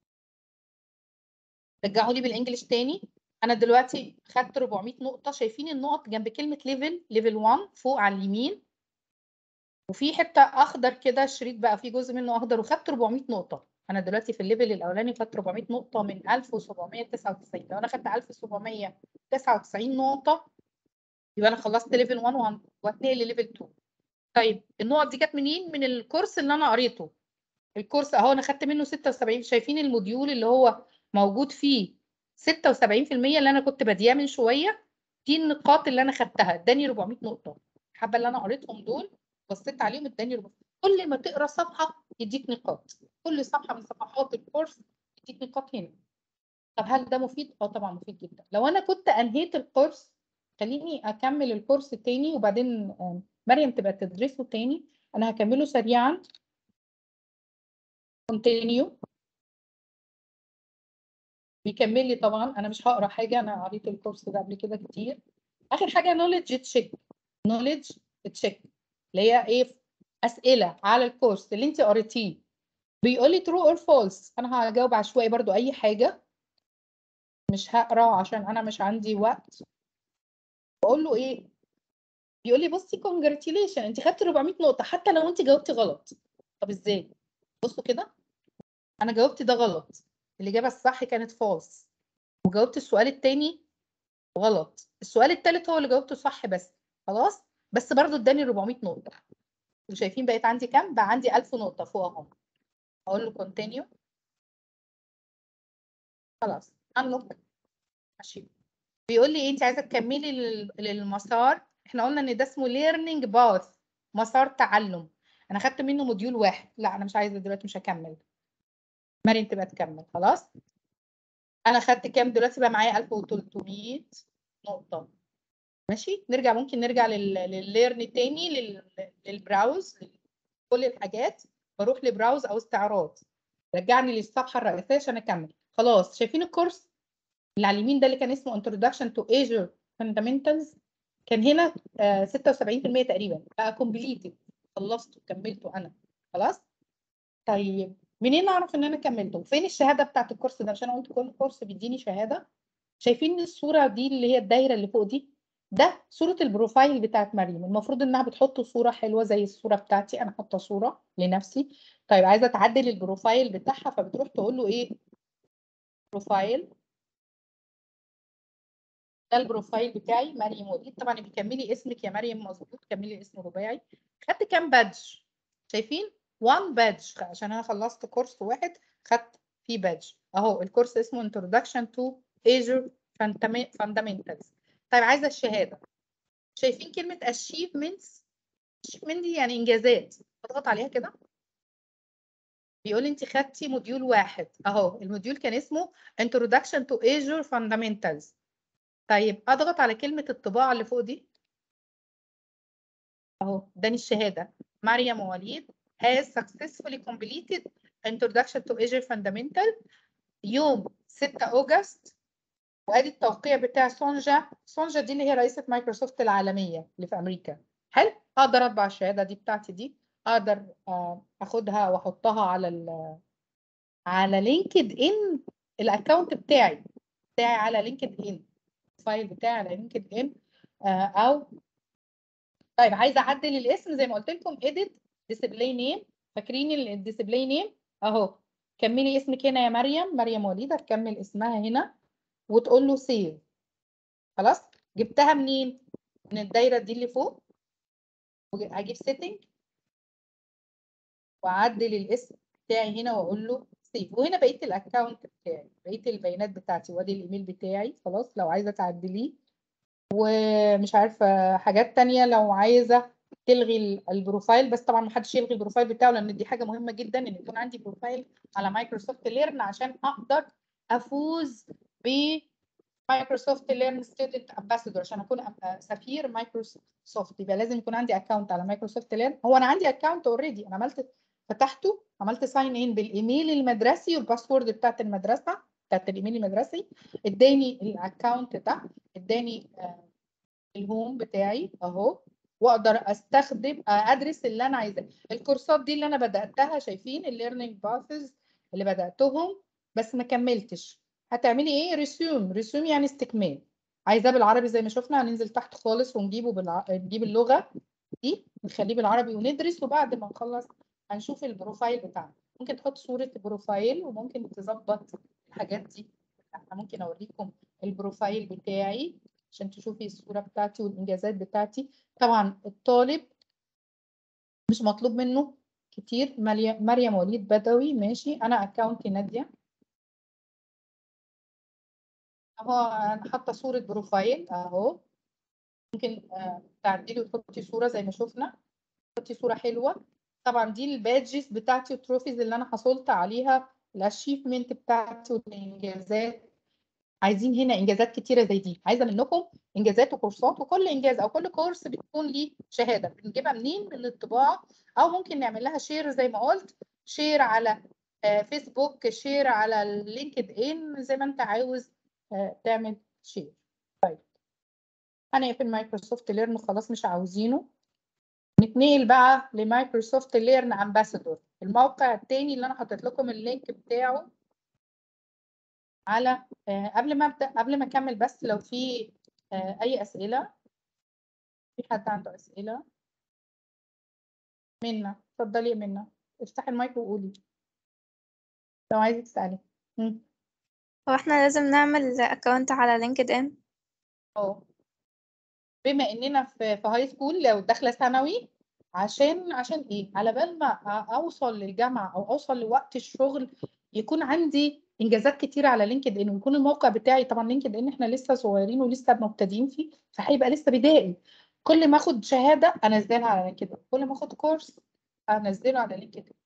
رجعوا لي بالانجليش تاني انا دلوقتي خدت 400 نقطه شايفين النقط جنب كلمه ليفل ليفل 1 فوق على اليمين وفي حته اخضر كده شريط بقى فيه جزء منه اخضر وخدت 400 نقطه انا دلوقتي في الليفل الاولاني خدت 400 نقطه من 1799 لو انا خدت 1799 نقطه يبقى انا خلصت ليفل 1 وهن- وهتنقل لليفل 2 طيب النقط دي كانت منين من الكورس اللي انا قريته الكورس اهو انا خدت منه 76 شايفين الموديول اللي هو موجود فيه 76% اللي انا كنت باديه من شويه دي النقاط اللي انا خدتها اداني 400 نقطه الحبه اللي انا قريتهم دول بصيت عليهم اداني 400 كل ما تقرا صفحه يديك نقاط كل صفحه من صفحات الكورس يديك نقاط هنا طب هل ده مفيد اه طبعا مفيد جدا لو انا كنت انهيت الكورس خليني اكمل الكورس تاني وبعدين آم، مريم تبقى تدرسه تاني انا هكمله سريعا continue بيكمل لي طبعا انا مش هقرا حاجه انا قريت الكورس ده قبل كده كتير اخر حاجه knowledge تشيك knowledge تشيك اللي هي ايه اسئله على الكورس اللي انت قريتيه بيقول لي true or false انا هجاوب عشوائي برضو اي حاجه مش هقرا عشان انا مش عندي وقت بقول له ايه بيقول لي بصي congratulation انت خدتي 400 نقطه حتى لو انت جاوبتي غلط طب ازاي بصوا كده انا جاوبت ده غلط الاجابه الصح كانت false وجاوبت السؤال التاني غلط السؤال التالت هو اللي جاوبته صح بس خلاص بس برضو اداني 400 نقطه وشايفين بقيت عندي كام بقى عندي 1000 نقطه فوق اهو اقول له continue خلاص unlock ماشي بيقول لي ايه انت عايزه تكملي لل- للمسار احنا قلنا ان ده اسمه learning path مسار تعلم انا خدت منه موديول واحد لا انا مش عايزه دلوقتي مش هكمل مريم تبقى تكمل خلاص انا خدت كام دلوقتي بقى معايا 1300 نقطه ماشي نرجع ممكن نرجع لل- للليرن تاني لل- للبراوز كل الحاجات بروح لبراوز او استعراض رجعني للصفحه الرئيسيه عشان اكمل خلاص شايفين الكورس اللي على اليمين ده اللي كان اسمه introduction to Azure fundamentals كان هنا آه، 76% تقريبا بقى completed خلصته كملته انا خلاص طيب منين اعرف ان انا كملته فين الشهاده بتاعت الكورس ده عشان انا قلت كل كورس بيديني شهاده شايفين الصوره دي اللي هي الدايره اللي فوق دي ده صوره البروفايل بتاعت مريم المفروض انها بتحط صوره حلوه زي الصوره بتاعتي انا حاطه صوره لنفسي طيب عايزه تعدل البروفايل بتاعها فبتروح تقول له ايه بروفايل ده البروفايل بتاعي مريم وليد طبعا بيكملي اسمك يا مريم مظبوط كملي اسم رباعي خدت كام بادج شايفين 1 بادج عشان انا خلصت كورس واحد خدت فيه بادج اهو الكورس اسمه introduction to Azure Fundam- fundamentals طيب عايزه الشهاده شايفين كلمه achievements achievement دي يعني انجازات اضغط عليها كده بيقول انت خدتي موديول واحد اهو الموديول كان اسمه introduction to Azure fundamentals طيب اضغط على كلمة الطباعة اللي فوق دي اهو اداني الشهادة مريم وليد has successfully completed introduction to Azure fundamental يوم 6 أغسطس وادي التوقيع بتاع سونجا سونجا دي اللي هي رئيسة مايكروسوفت العالمية اللي في أمريكا حلو أقدر أطبع الشهادة دي بتاعتي دي أقدر آه، أخدها وأحطها على ال على لينكد إن الأكونت بتاعي بتاعي على لينكد إن الفايل بتاعي على لينكد إن آه، أو طيب عايزه اعدل الاسم زي ما قلت لكم edit display name فاكرين الديسبلاي نيم اهو كملي اسمك هنا يا مريم مريم وليد هتكمل اسمها هنا وتقول له سيف خلاص جبتها منين من الدايره دي اللي فوق هجيب سيتنج واعدل الاسم بتاعي هنا واقول له سيف وهنا بقيه الاكونت بتاعي بقيه البيانات بتاعتي وادي الايميل بتاعي خلاص لو عايزه تعدليه ومش عارفه حاجات تانية لو عايزه تلغي ال- البروفايل بس طبعا محدش يلغي البروفايل بتاعه لان دي حاجه مهمه جدا ان يكون عندي بروفايل على مايكروسوفت ليرن عشان اقدر افوز مايكروسوفت ليرن ستودنت امباسادور عشان اكون أم- سفير مايكروسوفت يبقى لازم يكون عندي اكونت على مايكروسوفت ليرن هو انا عندي اكونت اوريدي انا عملت فتحته عملت ساين ان بالايميل المدرسي والباسورد بتاعت المدرسه بتاعت الايميل المدرسي اداني الاكونت ده اداني آه، الهوم بتاعي اهو واقدر استخدم آه، ادرس اللي انا عايزاه الكورسات دي اللي انا بداتها شايفين الليرنينج باثز اللي بداتهم بس ما كملتش هتعملي ايه ريسيوم ريسيوم يعني استكمال عايزاه بالعربي زي ما شفنا هننزل تحت خالص ونجيبه بالع... نجيب اللغه دي نخليه بالعربي وندرس وبعد ما نخلص هنشوف البروفايل بتاعنا ممكن تحط صوره بروفايل وممكن تظبط الحاجات دي انا ممكن اوريكم البروفايل بتاعي عشان تشوفي الصوره بتاعتي والانجازات بتاعتي طبعا الطالب مش مطلوب منه كتير مريم مريم وليد بدوي ماشي انا اكونتي ناديه اهو انا حاطه صوره بروفايل اهو ممكن آه، تعدلي وتحطي صوره زي ما شفنا تحطي صوره حلوه طبعا دي البادجز بتاعتي والتروفيز اللي انا حصلت عليها الاشيفمنت بتاعتي والانجازات عايزين هنا انجازات كتيره زي دي عايزه منكم انجازات وكورسات وكل انجاز او كل كورس بتكون ليه شهاده بنجيبها منين من الطباعه او ممكن نعمل لها شير زي ما قلت شير على آه، فيسبوك شير على اللينكد ان زي ما انت عاوز آه، تعمل شير طيب هنقفل مايكروسوفت ليرن خلاص مش عاوزينه نتنقل بقى لمايكروسوفت ليرن امباسادور الموقع التاني اللي انا حطيت لكم اللينك بتاعه على آه، قبل ما ابدا قبل ما اكمل بس لو في آه، اي اسئله في حد عنده اسئله منا اتفضلي يا منا افتحي المايك وقولي لو عايزه تسالي مم. هو احنا لازم نعمل اكونت على لينكد ان اه بما اننا في في هاي سكول لو داخله ثانوي عشان عشان ايه على بال ما أ- اوصل للجامعه او اوصل لوقت الشغل يكون عندي انجازات كتيره على لينكد ان ويكون الموقع بتاعي طبعا لينكد ان احنا لسه صغيرين ولسه مبتدئين فيه فهيبقى لسه بدائي كل ما اخد شهاده انزلها على لينكد ان كل ما اخد كورس انزله على لينكد ان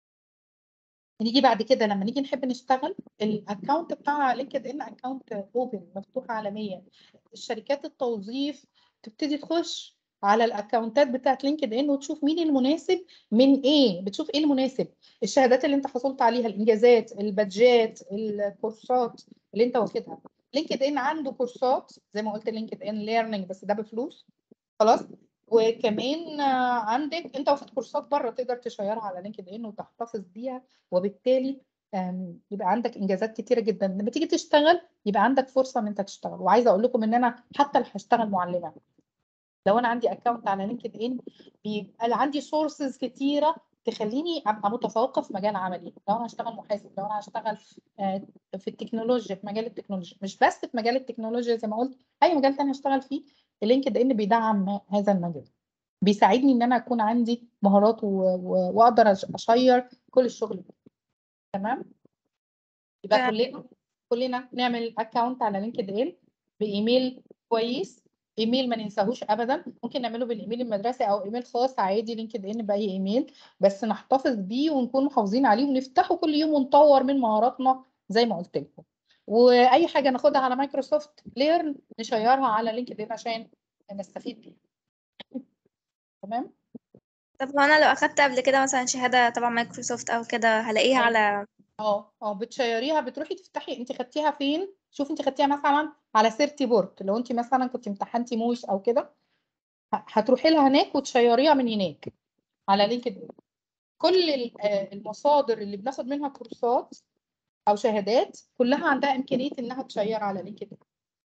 نيجي بعد كده لما نيجي نحب نشتغل الاكونت بتاع لينكد ان اكونت اوبن مفتوح عالميا الشركات التوظيف تبتدي تخش على الاكونتات بتاعت لينكد ان وتشوف مين المناسب من ايه بتشوف ايه المناسب الشهادات اللي انت حصلت عليها الانجازات البادجات الكورسات اللي انت واخدها لينكد ان عنده كورسات زي ما قلت لينكد ان ليرنينج بس ده بفلوس خلاص وكمان آه، عندك انت واخد كورسات بره تقدر تشيرها على لينكد ان وتحتفظ بيها وبالتالي آم، يبقى عندك انجازات كتيره جدا لما تيجي تشتغل يبقى عندك فرصه ان انت تشتغل وعايزه اقول لكم ان انا حتى لو هشتغل معلمه لو انا عندي اكونت على لينكد ان بيبقى عندي سورسز كتيره تخليني ابقى متفوقه في مجال عملي لو انا هشتغل محاسب لو انا هشتغل آه، في التكنولوجيا في مجال التكنولوجيا مش بس في مجال التكنولوجيا زي ما قلت اي مجال تاني هشتغل فيه اللينكد ان بيدعم هذا المجال بيساعدني ان انا اكون عندي مهارات و- و- واقدر أش- اشير كل الشغل ده. تمام يبقى تمام. كلنا كلنا نعمل اكونت على لينكد ان بايميل كويس ايميل ما ننساهوش ابدا ممكن نعمله بالايميل المدرسي او ايميل خاص عادي لينكد ان باي ايميل بس نحتفظ بيه ونكون محافظين عليه ونفتحه كل يوم ونطور من مهاراتنا زي ما قلت لكم واي حاجه ناخدها على مايكروسوفت ليرن نشيرها على لينكد ان عشان نستفيد بيها تمام طب هو انا لو اخدت قبل كده مثلا شهادة تبع مايكروسوفت او كده هلاقيها أيوة. على اه اه بتشيريها بتروحي تفتحي انت خدتيها فين شوفي انت خدتيها مثلا على سيرتي بورد لو انت مثلا كنت امتحنتي موس او كده ه- هتروحي لها هناك وتشيريها من هناك على لينكد ان كل ال- آه، المصادر اللي بناخد منها كورسات او شهادات كلها عندها امكانيه انها تشير على لينكد ان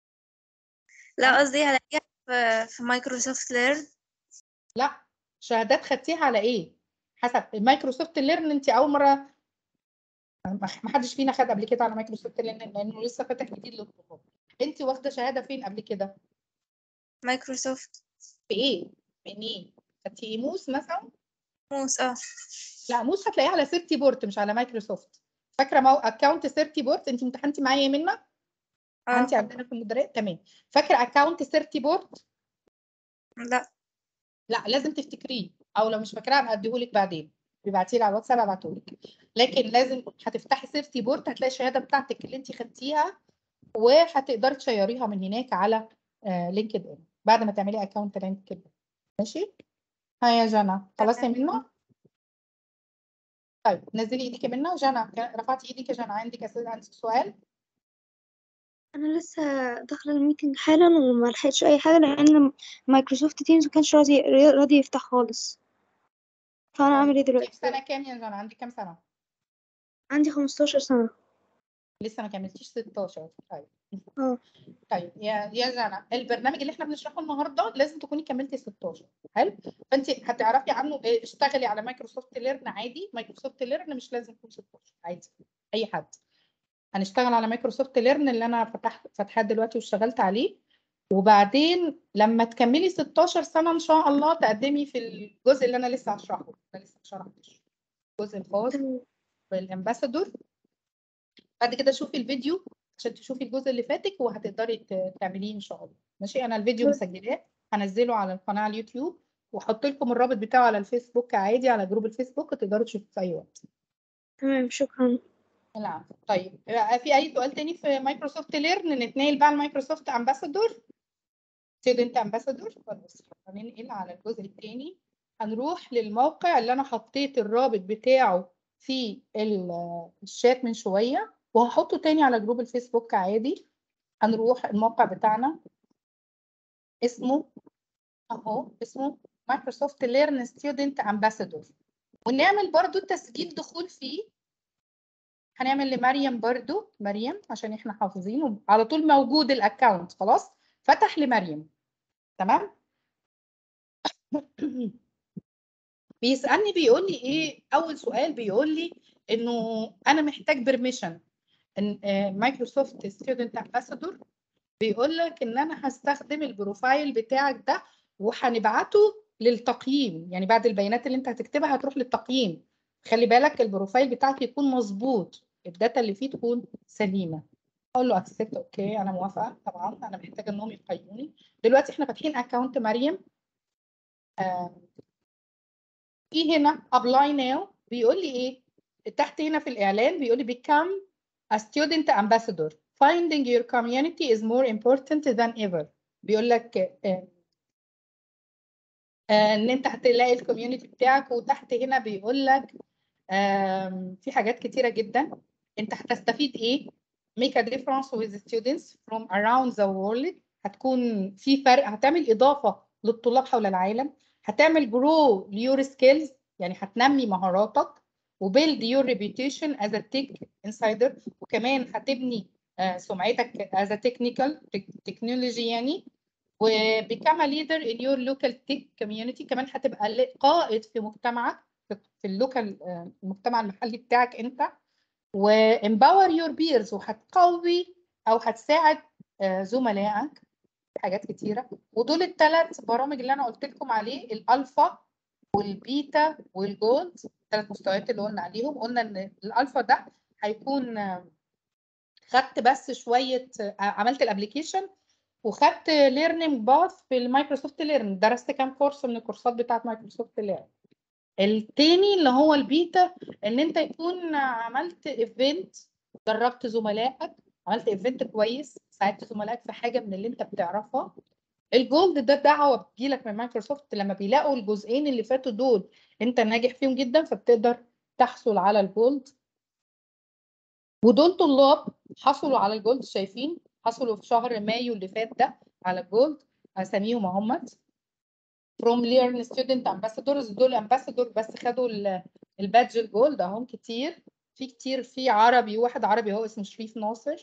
لا قصدي هلاقيها في, في مايكروسوفت ليرن لا شهادات خدتيها على ايه حسب مايكروسوفت ليرن انت اول مره ما ما حدش فينا خد قبل كده على مايكروسوفت ليرن لانه لسه فاتح جديد للطلاب انت واخده شهاده فين قبل كده مايكروسوفت في ايه من ايه خدتي ايه موس مثلا موس اه لا موس هتلاقيها على سيرتي بورت مش على مايكروسوفت فاكره مو اكونت سيرتي بورت انت امتحنتي معايا يا منى اه انت عندنا في المدرسه تمام فاكره اكونت سيرتي بورت لا لا لازم تفتكريه او لو مش فاكراه ابقى اديهولك بعدين ابعتي لي على الواتساب ابعتهولك لكن لازم هتفتحي سيرتي بورت هتلاقي الشهاده بتاعتك اللي انت خدتيها وهتقدري تشيريها من هناك على لينكد ان بعد ما تعملي اكونت لينكد ان ماشي ها يا جنى خلاص يا منى طيب نزلي ايدك يا منى جنى رفعتي ايدك يا جنى عندك اسئله عندك سؤال انا لسه داخله الميتنج حالا وما لحقتش اي حاجه لان مايكروسوفت تيمز ما كانش راضي راضي يفتح خالص فانا اعمل ايه انت في دلوقتي سنه كام يا جنى عندك كام سنه عندي 15 سنه لسه ما كملتيش 16 طيب اه طيب يا يا جنى البرنامج اللي احنا بنشرحه النهارده لازم تكوني كملتي 16 حلو فانت هتعرفي عنه إيه، اشتغلي على مايكروسوفت ليرن عادي مايكروسوفت ليرن مش لازم يكون 16 عادي اي حد هنشتغل على مايكروسوفت ليرن اللي انا فتحت فاتحاه دلوقتي واشتغلت عليه وبعدين لما تكملي 16 سنه ان شاء الله تقدمي في الجزء اللي انا لسه هشرحه انا لسه ما شرحتش الجزء الخاص تمام بالامباسادور بعد كده شوفي الفيديو عشان تشوفي الجزء اللي فاتك وهتقدري ت- تعمليه ان شاء الله ماشي انا الفيديو طيب. مسجلاه هنزله على القناه على اليوتيوب واحط لكم الرابط بتاعه على الفيسبوك عادي على جروب الفيسبوك تقدروا تشوفوه في اي وقت تمام شكرا العفو طيب بقى في اي سؤال تاني في مايكروسوفت ليرن نتنقل بقى لمايكروسوفت امباسادور ستودنت امباسادور خلاص هننقل على الجزء الثاني هنروح للموقع اللي انا حطيت الرابط بتاعه في ال- الشات من شويه وهحطه تاني على جروب الفيسبوك عادي هنروح الموقع بتاعنا اسمه اهو اسمه مايكروسوفت ليرن ستودنت امباسادور ونعمل برضو تسجيل دخول فيه هنعمل لمريم برضو مريم عشان احنا حافظينه على طول موجود الاكونت خلاص فتح لمريم تمام بيسألني بيقول لي ايه اول سؤال بيقول لي انه انا محتاج بيرميشن ان مايكروسوفت ستودنت امباسادور بيقول لك ان انا هستخدم البروفايل بتاعك ده وهنبعته للتقييم يعني بعد البيانات اللي انت هتكتبها هتروح للتقييم خلي بالك البروفايل بتاعك يكون مظبوط الداتا اللي فيه تكون سليمه اقول له اكسبت اوكي انا موافقه طبعا انا محتاجه انهم يقيموني دلوقتي احنا فاتحين اكونت مريم آه، في هنا ابلاي ناو بيقول لي ايه تحت هنا في الاعلان بيقول لي become a student ambassador finding your community is more important than ever بيقول لك آه، آه، ان انت هتلاقي الكوميونتي بتاعك وتحت هنا بيقول لك آم، في حاجات كتيره جدا انت هتستفيد ايه make a difference with students from around the world هتكون في فرق هتعمل اضافه للطلاب حول العالم هتعمل grow your skills يعني هتنمي مهاراتك وbuild your reputation as a tech insider وكمان هتبني آه، سمعتك as a technical technology يعني وبكام leader in your local tech community كمان هتبقى ل- قائد في مجتمعك في في اللوكال آه، المجتمع المحلي بتاعك انت وامباور يور بيرز وهتقوي او هتساعد آه، زملائك في حاجات كتيره ودول الثلاث برامج اللي انا قلت لكم عليه الالفا والبيتا والجولد الثلاث مستويات اللي قلنا عليهم قلنا ان الالفا ده هيكون آه، خدت بس شويه آه، عملت الابلكيشن وخدت ليرنينج باث في المايكروسوفت ليرن درست كام كورس من الكورسات بتاعت مايكروسوفت ليرن التاني اللي هو البيتا ان انت يكون عملت ايفنت دربت زملائك عملت ايفنت كويس ساعدت زملائك في حاجه من اللي انت بتعرفها الجولد ده دعوه بتجيلك من مايكروسوفت لما بيلاقوا الجزئين اللي فاتوا دول انت ناجح فيهم جدا فبتقدر تحصل على الجولد ودول طلاب حصلوا على الجولد شايفين حصلوا في شهر مايو اللي فات ده على الجولد اساميهم اهمت from learn student ambassadors دول ambassador بس خدوا ال- البادج الجولد اهم كتير في كتير في عربي واحد عربي هو اسمه شريف ناصر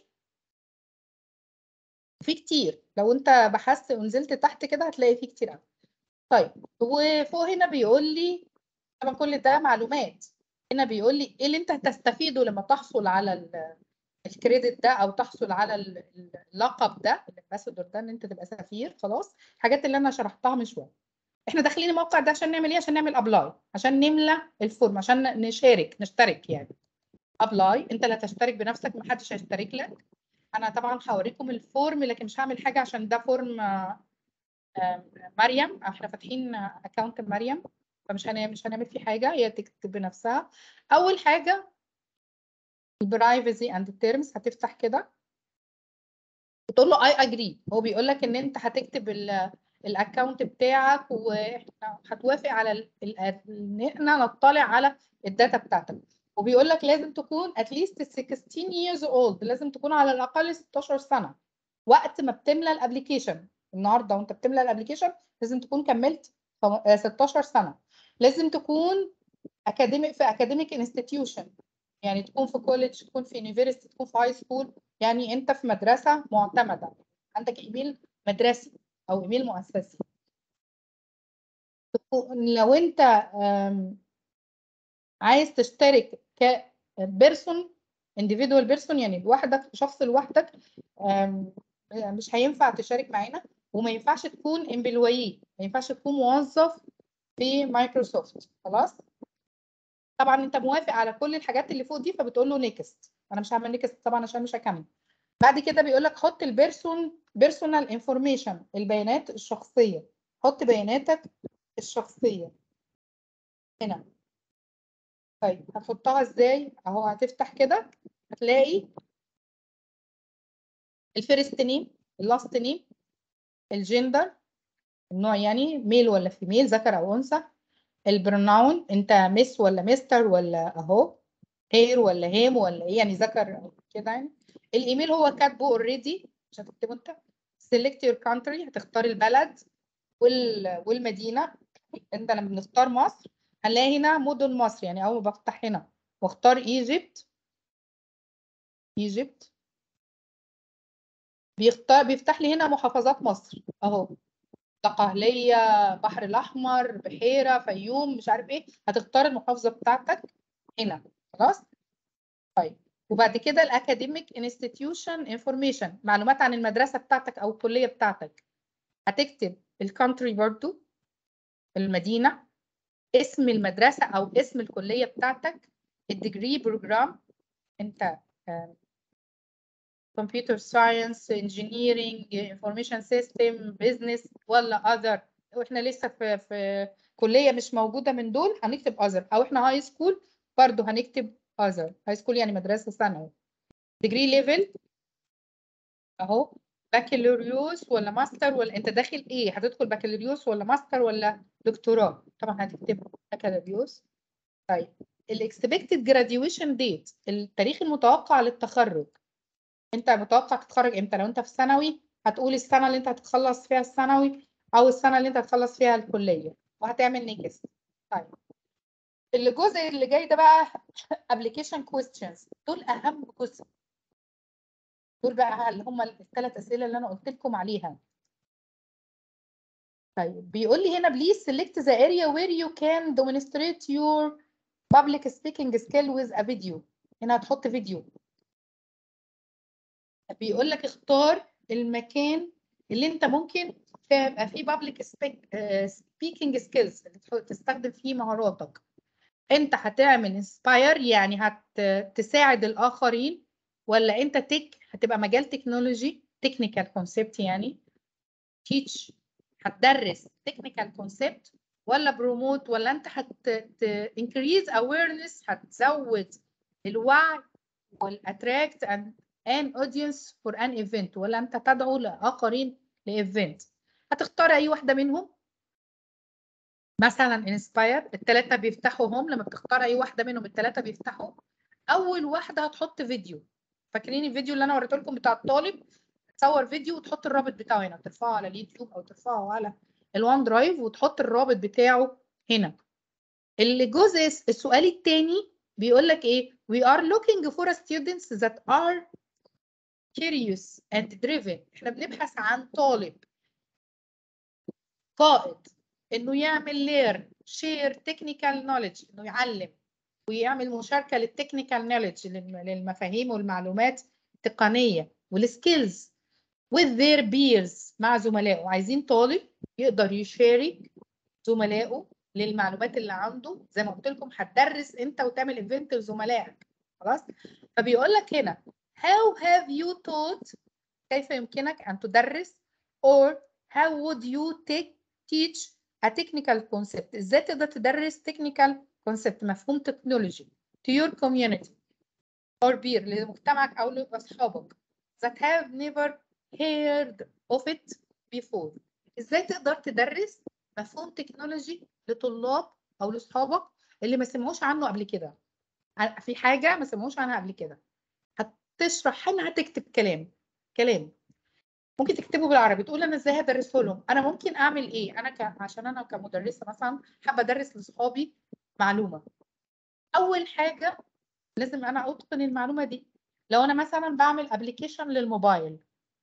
في كتير لو انت بحثت ونزلت تحت كده هتلاقي في كتير قوي طيب وفوق هنا بيقول لي طبعا كل ده معلومات هنا بيقول لي ايه اللي انت هتستفيده لما تحصل على ال- الكريدت ده او تحصل على ال- اللقب ده الامباسادور ده ان انت تبقى سفير خلاص الحاجات اللي انا شرحتها من شويه احنا داخلين الموقع ده عشان نعمل ايه عشان نعمل ابلاي عشان نملى الفورم عشان نشارك نشترك يعني ابلاي انت اللي هتشترك بنفسك محدش هيشترك لك انا طبعا هوريكم الفورم لكن مش هعمل حاجه عشان ده فورم آه، آه، مريم احنا فاتحين اكونت مريم فمش هنعمل مش هنعمل فيه حاجه هي تكتب بنفسها اول حاجه البرايفسي اند تيرمز هتفتح كده بتقول له اي اجري هو بيقول لك ان انت هتكتب الاكونت بتاعك وهتوافق على ال- ال- ان احنا نطلع على الداتا بتاعتك وبيقول لك لازم تكون at least 16 years old لازم تكون على الاقل 16 سنه وقت ما بتملى الابلكيشن النهارده وانت بتملى الابلكيشن لازم تكون كملت خم- آه، 16 سنه لازم تكون اكاديميك في اكاديميك انستتيوشن يعني تكون في كوليدج تكون في يونيفرستي تكون في هاي سكول يعني انت في مدرسه معتمده عندك ايميل مدرسي او ايميل مؤسسي تكون- لو انت آم، عايز تشترك كبيرسون individual بيرسون يعني لوحدك شخص لوحدك آم، مش هينفع تشارك معانا وما ينفعش تكون امبلويي ما ينفعش تكون موظف في مايكروسوفت خلاص طبعا انت موافق على كل الحاجات اللي فوق دي فبتقول له نيكست انا مش هعمل نيكست طبعا عشان مش هكمل بعد كده بيقول لك حط البيرسون بيرسونال انفورميشن البيانات الشخصيه حط بياناتك الشخصيه هنا طيب هتحطها ازاي اهو هتفتح كده هتلاقي الفيرست نيم اللاست نيم الجندر النوع يعني ميل ولا فيميل ذكر او انثى البرناون انت مس ولا مستر ولا اهو هير ولا هيم ولا ايه يعني ذكر أو كده يعني الايميل هو كاتبه اوريدي مش هتكتبه انت سيلكت يور كانتري هتختار البلد وال... والمدينه انت لما بنختار مصر هنلاقي هنا مدن مصر يعني اول ما بفتح هنا واختار ايجيبت ايجيبت بيختار بيفتح لي هنا محافظات مصر اهو دقهلية بحر الأحمر بحيرة فيوم مش عارف ايه هتختار المحافظة بتاعتك هنا خلاص طيب وبعد كده الأكاديميك انستتيوشن انفورميشن معلومات عن المدرسة بتاعتك أو الكلية بتاعتك هتكتب الكونتري برضو المدينة اسم المدرسة أو اسم الكلية بتاعتك الديجري بروجرام أنت كمبيوتر ساينس انجينيرنج انفورميشن سيستم بزنس ولا اذر واحنا لسه في في كليه مش موجوده من دول هنكتب اذر او احنا هاي سكول برضو هنكتب اذر هاي سكول يعني مدرسه ثانوي ديجري ليفل اهو بكالوريوس ولا ماستر ولا انت داخل ايه هتدخل بكالوريوس ولا ماستر ولا دكتوراه طبعا هتكتب بكالوريوس طيب الاكسبكتد جراديويشن ديت التاريخ المتوقع للتخرج انت متوقع تتخرج امتى لو انت في ثانوي هتقول السنه اللي انت هتخلص فيها الثانوي او السنه اللي انت هتخلص فيها الكليه وهتعمل نيكست طيب الجزء اللي جاي ده بقى application questions دول اهم جزء دول بقى اللي هم الثلاث اسئله اللي انا قلت لكم عليها طيب بيقول لي هنا please select the area where you can demonstrate your public speaking skill with a video هنا هتحط فيديو بيقول لك اختار المكان اللي انت ممكن تبقى فيه public speaking skills تستخدم فيه مهاراتك انت هتعمل inspire يعني هتساعد الاخرين ولا انت تك هتبقى مجال تكنولوجي technical concept يعني teach هتدرس technical concept ولا بروموت ولا انت هت increase awareness هتزود الوعي والاتراكت and an audience for an event ولا انت تدعو لاخرين لايفنت هتختار اي واحده منهم مثلا انسباير الثلاثه بيفتحوا هم لما بتختار اي واحده منهم الثلاثه بيفتحوا اول واحده هتحط فيديو فاكرين الفيديو اللي انا وريته لكم بتاع الطالب تصور فيديو وتحط الرابط بتاعه هنا ترفعه على اليوتيوب او ترفعه على الوان درايف وتحط الرابط بتاعه هنا الجزء السؤال الثاني بيقول لك ايه we are looking for students that are curious and driven احنا بنبحث عن طالب قائد انه يعمل لير شير تكنيكال نوليدج انه يعلم ويعمل مشاركه للتكنيكال نوليدج للمفاهيم والمعلومات التقنيه والسكيلز with their peers مع زملائه عايزين طالب يقدر يشارك زملائه للمعلومات اللي عنده زي ما قلت لكم هتدرس انت وتعمل ايفنت لزملائك خلاص فبيقول لك هنا how have you taught كيف يمكنك ان تدرس or how would you take, teach a technical concept ازاي تقدر تدرس technical concept مفهوم تكنولوجي to your community or peer لمجتمعك او لاصحابك that have never heard of it before ازاي تقدر تدرس مفهوم تكنولوجي لطلاب او لاصحابك اللي ما سمعوش عنه قبل كده ع- في حاجه ما سمعوش عنها قبل كده هتشرح عنها هتكتب كلام كلام ممكن تكتبه بالعربي تقول انا ازاي هدرسه لهم انا ممكن اعمل ايه انا ك... عشان انا كمدرسه مثلا حابه ادرس لاصحابي معلومه اول حاجه لازم انا اتقن المعلومه دي لو انا مثلا بعمل ابلكيشن للموبايل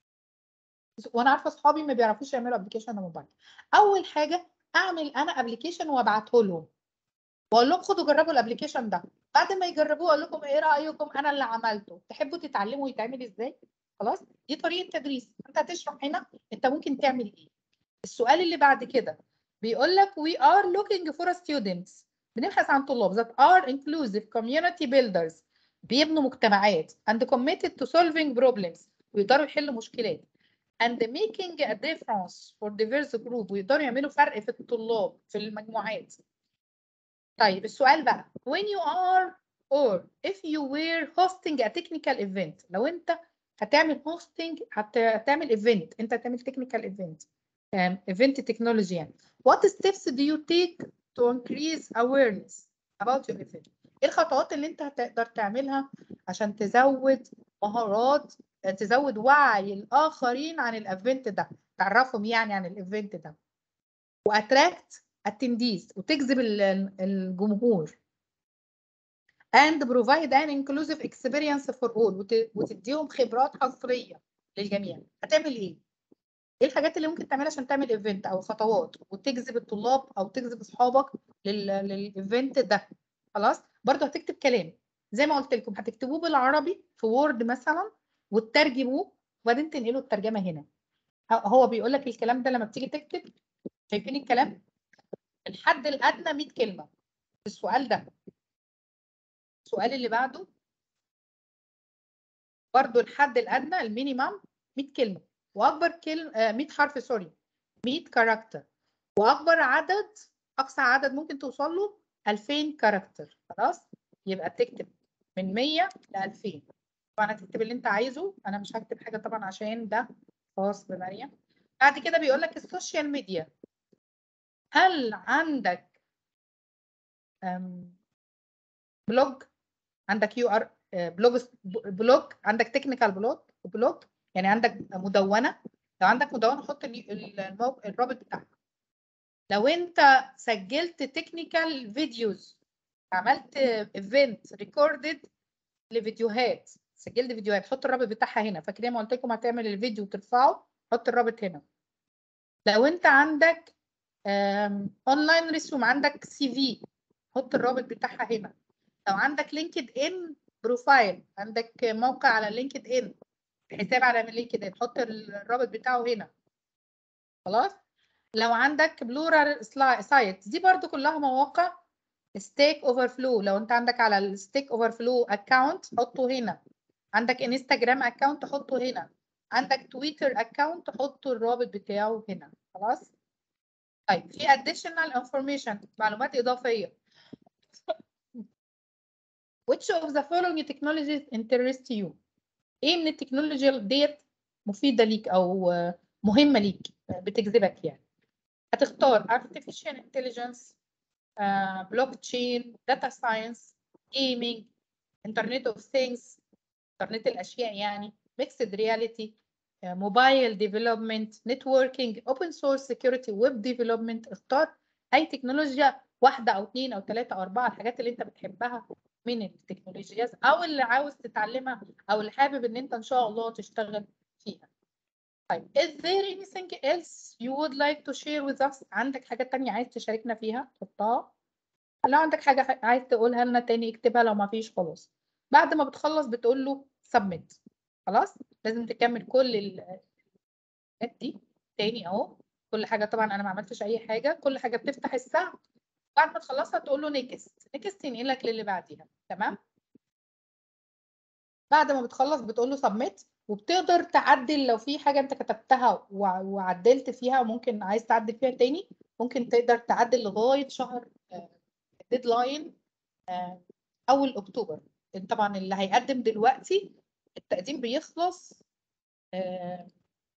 وانا عارفه اصحابي ما بيعرفوش يعملوا ابلكيشن للموبايل اول حاجه اعمل انا ابلكيشن وابعته لهم واقول لهم خدوا جربوا الابلكيشن ده بعد ما يجربوه اقول لكم ايه رايكم انا اللي عملته تحبوا تتعلموا يتعمل ازاي خلاص دي طريقه تدريس انت هتشرح هنا انت ممكن تعمل ايه السؤال اللي بعد كده بيقول لك we are looking for students بنبحث عن طلاب that are inclusive community builders بيبنوا مجتمعات and committed to solving problems ويقدروا يحلوا مشكلات and making a difference for diverse group ويقدروا يعملوا فرق في الطلاب في المجموعات طيب السؤال بقى when you are or if you were hosting a technical event لو انت هتعمل hosting هت- هتعمل event انت هتعمل technical event um, event technology يعني what steps do you take to increase awareness about your event ايه الخطوات اللي انت هتقدر تعملها عشان تزود مهارات تزود وعي الاخرين عن الايفنت ده تعرفهم يعني عن الايفنت ده واتراكت attendees وتجذب ال- الجمهور and provide an inclusive experience for all وت- وتديهم خبرات حصرية للجميع هتعمل ايه؟ ايه الحاجات اللي ممكن تعملها عشان تعمل ايفنت او خطوات وتجذب الطلاب او تجذب اصحابك لل... للايفنت ده خلاص برضه هتكتب كلام زي ما قلت لكم هتكتبوه بالعربي في وورد مثلا وتترجموه وبعدين تنقلوا الترجمه هنا ه- هو بيقول لك الكلام ده لما بتيجي تكتب شايفين الكلام الحد الادنى 100 كلمه في السؤال ده السؤال اللي بعده برضو الحد الادنى المينيمم 100 كلمه واكبر كلمه 100 حرف سوري 100 كاركتر واكبر عدد اقصى عدد ممكن توصل له 2000 كاركتر خلاص يبقى تكتب من 100 ل 2000 طبعا هتكتب اللي انت عايزه انا مش هكتب حاجه طبعا عشان ده خاص بمريم بعد كده بيقول لك السوشيال ميديا هل عندك أم، بلوج عندك يو ار بلوج بلوج عندك تكنيكال بلوج بلوج يعني عندك مدونه لو عندك مدونه حط ال- ال- الموق- الرابط بتاعها لو انت سجلت تكنيكال فيديوز عملت ايفنت ريكوردد لفيديوهات سجلت فيديوهات حط الرابط بتاعها هنا فاكرين ما قلت لكم هتعمل الفيديو وترفعه حط الرابط هنا لو انت عندك اونلاين ريسوم عندك سي في حط الرابط بتاعها هنا لو عندك لينكد ان بروفايل عندك موقع على لينكد ان حساب على لينكد ان حط الرابط بتاعه هنا خلاص لو عندك بلورال سايت دي برضو كلها مواقع ستيك اوفر فلو لو انت عندك على الستيك اوفر فلو اكونت حطه هنا عندك انستجرام اكونت حطه هنا عندك تويتر اكونت حطه الرابط بتاعه هنا خلاص طيب في additional information معلومات اضافيه which of the following technologies interest you ايه من التكنولوجيا ديت مفيده ليك او آه، مهمه ليك آه، بتجذبك يعني هتختار artificial intelligence بلوك تشين داتا ساينس جيمنج انترنت اوف ثينجز انترنت الاشياء يعني ميكسد رياليتي موبايل ديفلوبمنت نتوركينج اوبن سورس سكيورتي ويب ديفلوبمنت اختار اي تكنولوجيا واحده او اثنين او ثلاثه او اربعه الحاجات اللي انت بتحبها من التكنولوجيات او اللي عاوز تتعلمها او اللي حابب ان انت ان شاء الله تشتغل فيها طيب is there anything else you would like to share with us عندك حاجة تانية عايز تشاركنا فيها تحطها لو عندك حاجة عايز تقولها لنا تاني اكتبها لو ما فيش خلاص بعد ما بتخلص بتقول له submit خلاص لازم تكمل كل ال دي تاني اهو كل حاجة طبعا انا ما عملتش اي حاجة كل حاجة بتفتح السهم بعد ما تخلصها تقول له نيكست نيكست ينقلك للي بعديها تمام بعد ما بتخلص بتقول له submit وبتقدر تعدل لو في حاجة انت كتبتها وع- وعدلت فيها وممكن عايز تعدل فيها تاني ممكن تقدر تعدل لغاية شهر ديدلاين أول أكتوبر طبعا اللي هيقدم دلوقتي التقديم بيخلص آه،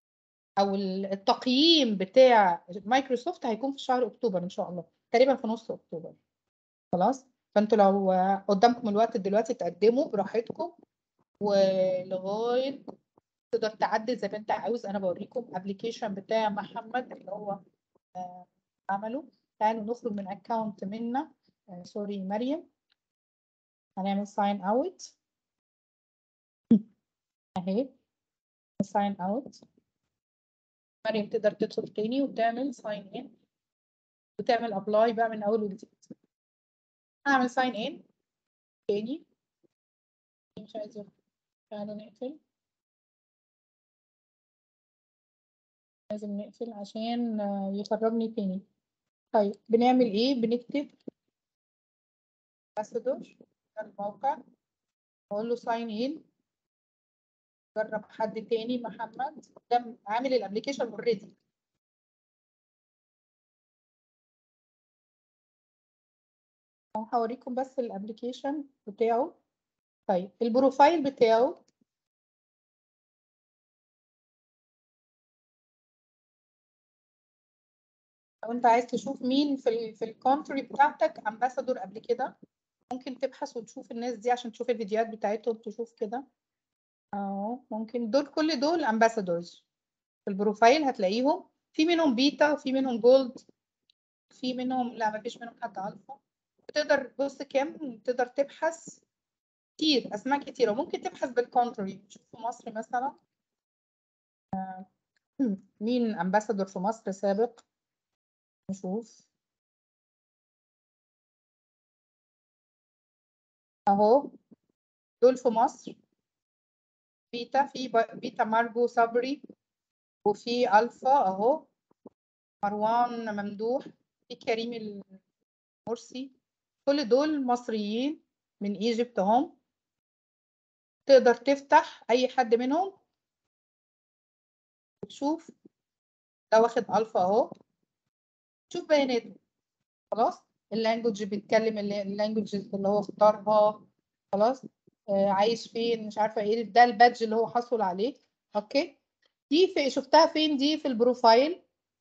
او ال- التقييم بتاع مايكروسوفت هيكون في شهر اكتوبر ان شاء الله تقريبا في نص اكتوبر خلاص فانتوا لو قدامكم الوقت دلوقتي تقدموا براحتكم ولغايه تقدر تعدل زي ما انت عاوز انا بوريكم ابلكيشن بتاع محمد اللي هو آه، عمله تعالوا نخرج من اكونت منا آه، سوري مريم هنعمل ساين اوت اهي ساين اوت مريم تقدر تدخل تاني وتعمل ساين ان وتعمل ابلاي بقى من اول وجديد هعمل ساين ان تاني مش عايزة تعالوا نقفل لازم نقفل عشان آه، يخرجني تاني طيب بنعمل ايه بنكتب ambassador على الموقع اقول له ساين ان جرب حد تاني محمد ده عامل الابلكيشن اوريدي هوريكم بس الابلكيشن بتاعه طيب البروفايل بتاعه لو انت عايز تشوف مين في ال في الكونتري بتاعتك امباسادور قبل كده ممكن تبحث وتشوف الناس دي عشان تشوف الفيديوهات بتاعتهم تشوف كده اهو ممكن دول كل دول امباسادورز في البروفايل هتلاقيهم في منهم بيتا وفي منهم جولد في منهم لا مفيش منهم حد الفا تقدر بص كام تقدر تبحث كتير اسماء كتيره وممكن تبحث بالكونتري تشوف في مصر مثلا آه، مين امباسادور في مصر سابق نشوف اهو دول في مصر بيتا في ب- بيتا مارجو صبري وفي الفا اهو مروان ممدوح في كريم المرسي كل دول مصريين من ايجيبت هم تقدر تفتح اي حد منهم وتشوف ده واخد الفا اهو تشوف بياناته خلاص اللانجوج بيتكلم اللانجوج اللي هو اختارها خلاص آه عايش فين مش عارفه ايه ده البادج اللي هو حصل عليه اوكي دي في شفتها فين دي في البروفايل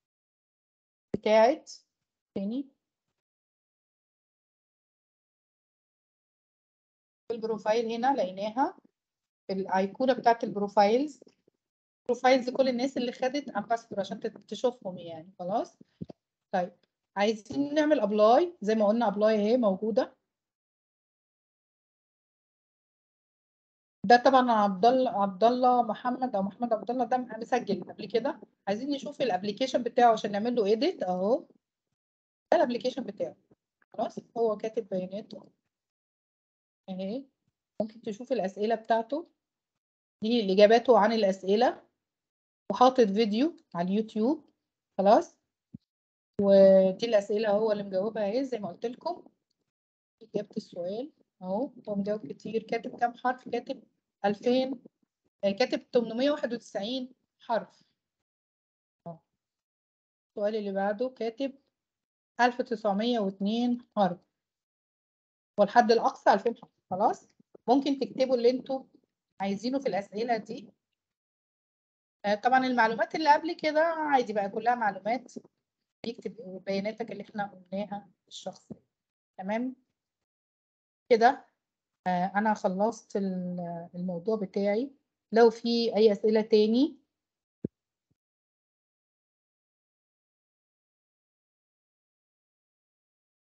بتاعت تاني في البروفايل هنا لقيناها في الايقونه بتاعت البروفايلز بروفايلز كل الناس اللي خدت امباسادور عشان تت- تشوفهم يعني خلاص طيب عايزين نعمل ابلاي زي ما قلنا ابلاي اهي موجوده ده طبعا عبد الله عبد الله محمد او محمد عبد الله ده مسجل قبل كده عايزين نشوف الابلكيشن بتاعه عشان نعمل له ايديت اهو ده الابلكيشن بتاعه خلاص هو كاتب بياناته اهي ممكن تشوف الاسئله بتاعته دي اجاباته عن الاسئله وحاطط فيديو على اليوتيوب خلاص ودي الاسئله هو اللي مجاوبها اهي زي ما قلت لكم اجابه السؤال اهو هو مجاوب كتير كاتب كام حرف كاتب 2000 آه، كاتب 891 حرف أهو. السؤال اللي بعده كاتب 1902 حرف والحد الأقصى 2000 حرف خلاص ممكن تكتبوا اللي انتوا عايزينه في الأسئلة دي آه، طبعا المعلومات اللي قبل كده عادي بقى كلها معلومات يكتب بياناتك اللي احنا قلناها الشخصية تمام كده آه، أنا خلصت ال- الموضوع بتاعي لو في أي أسئلة تاني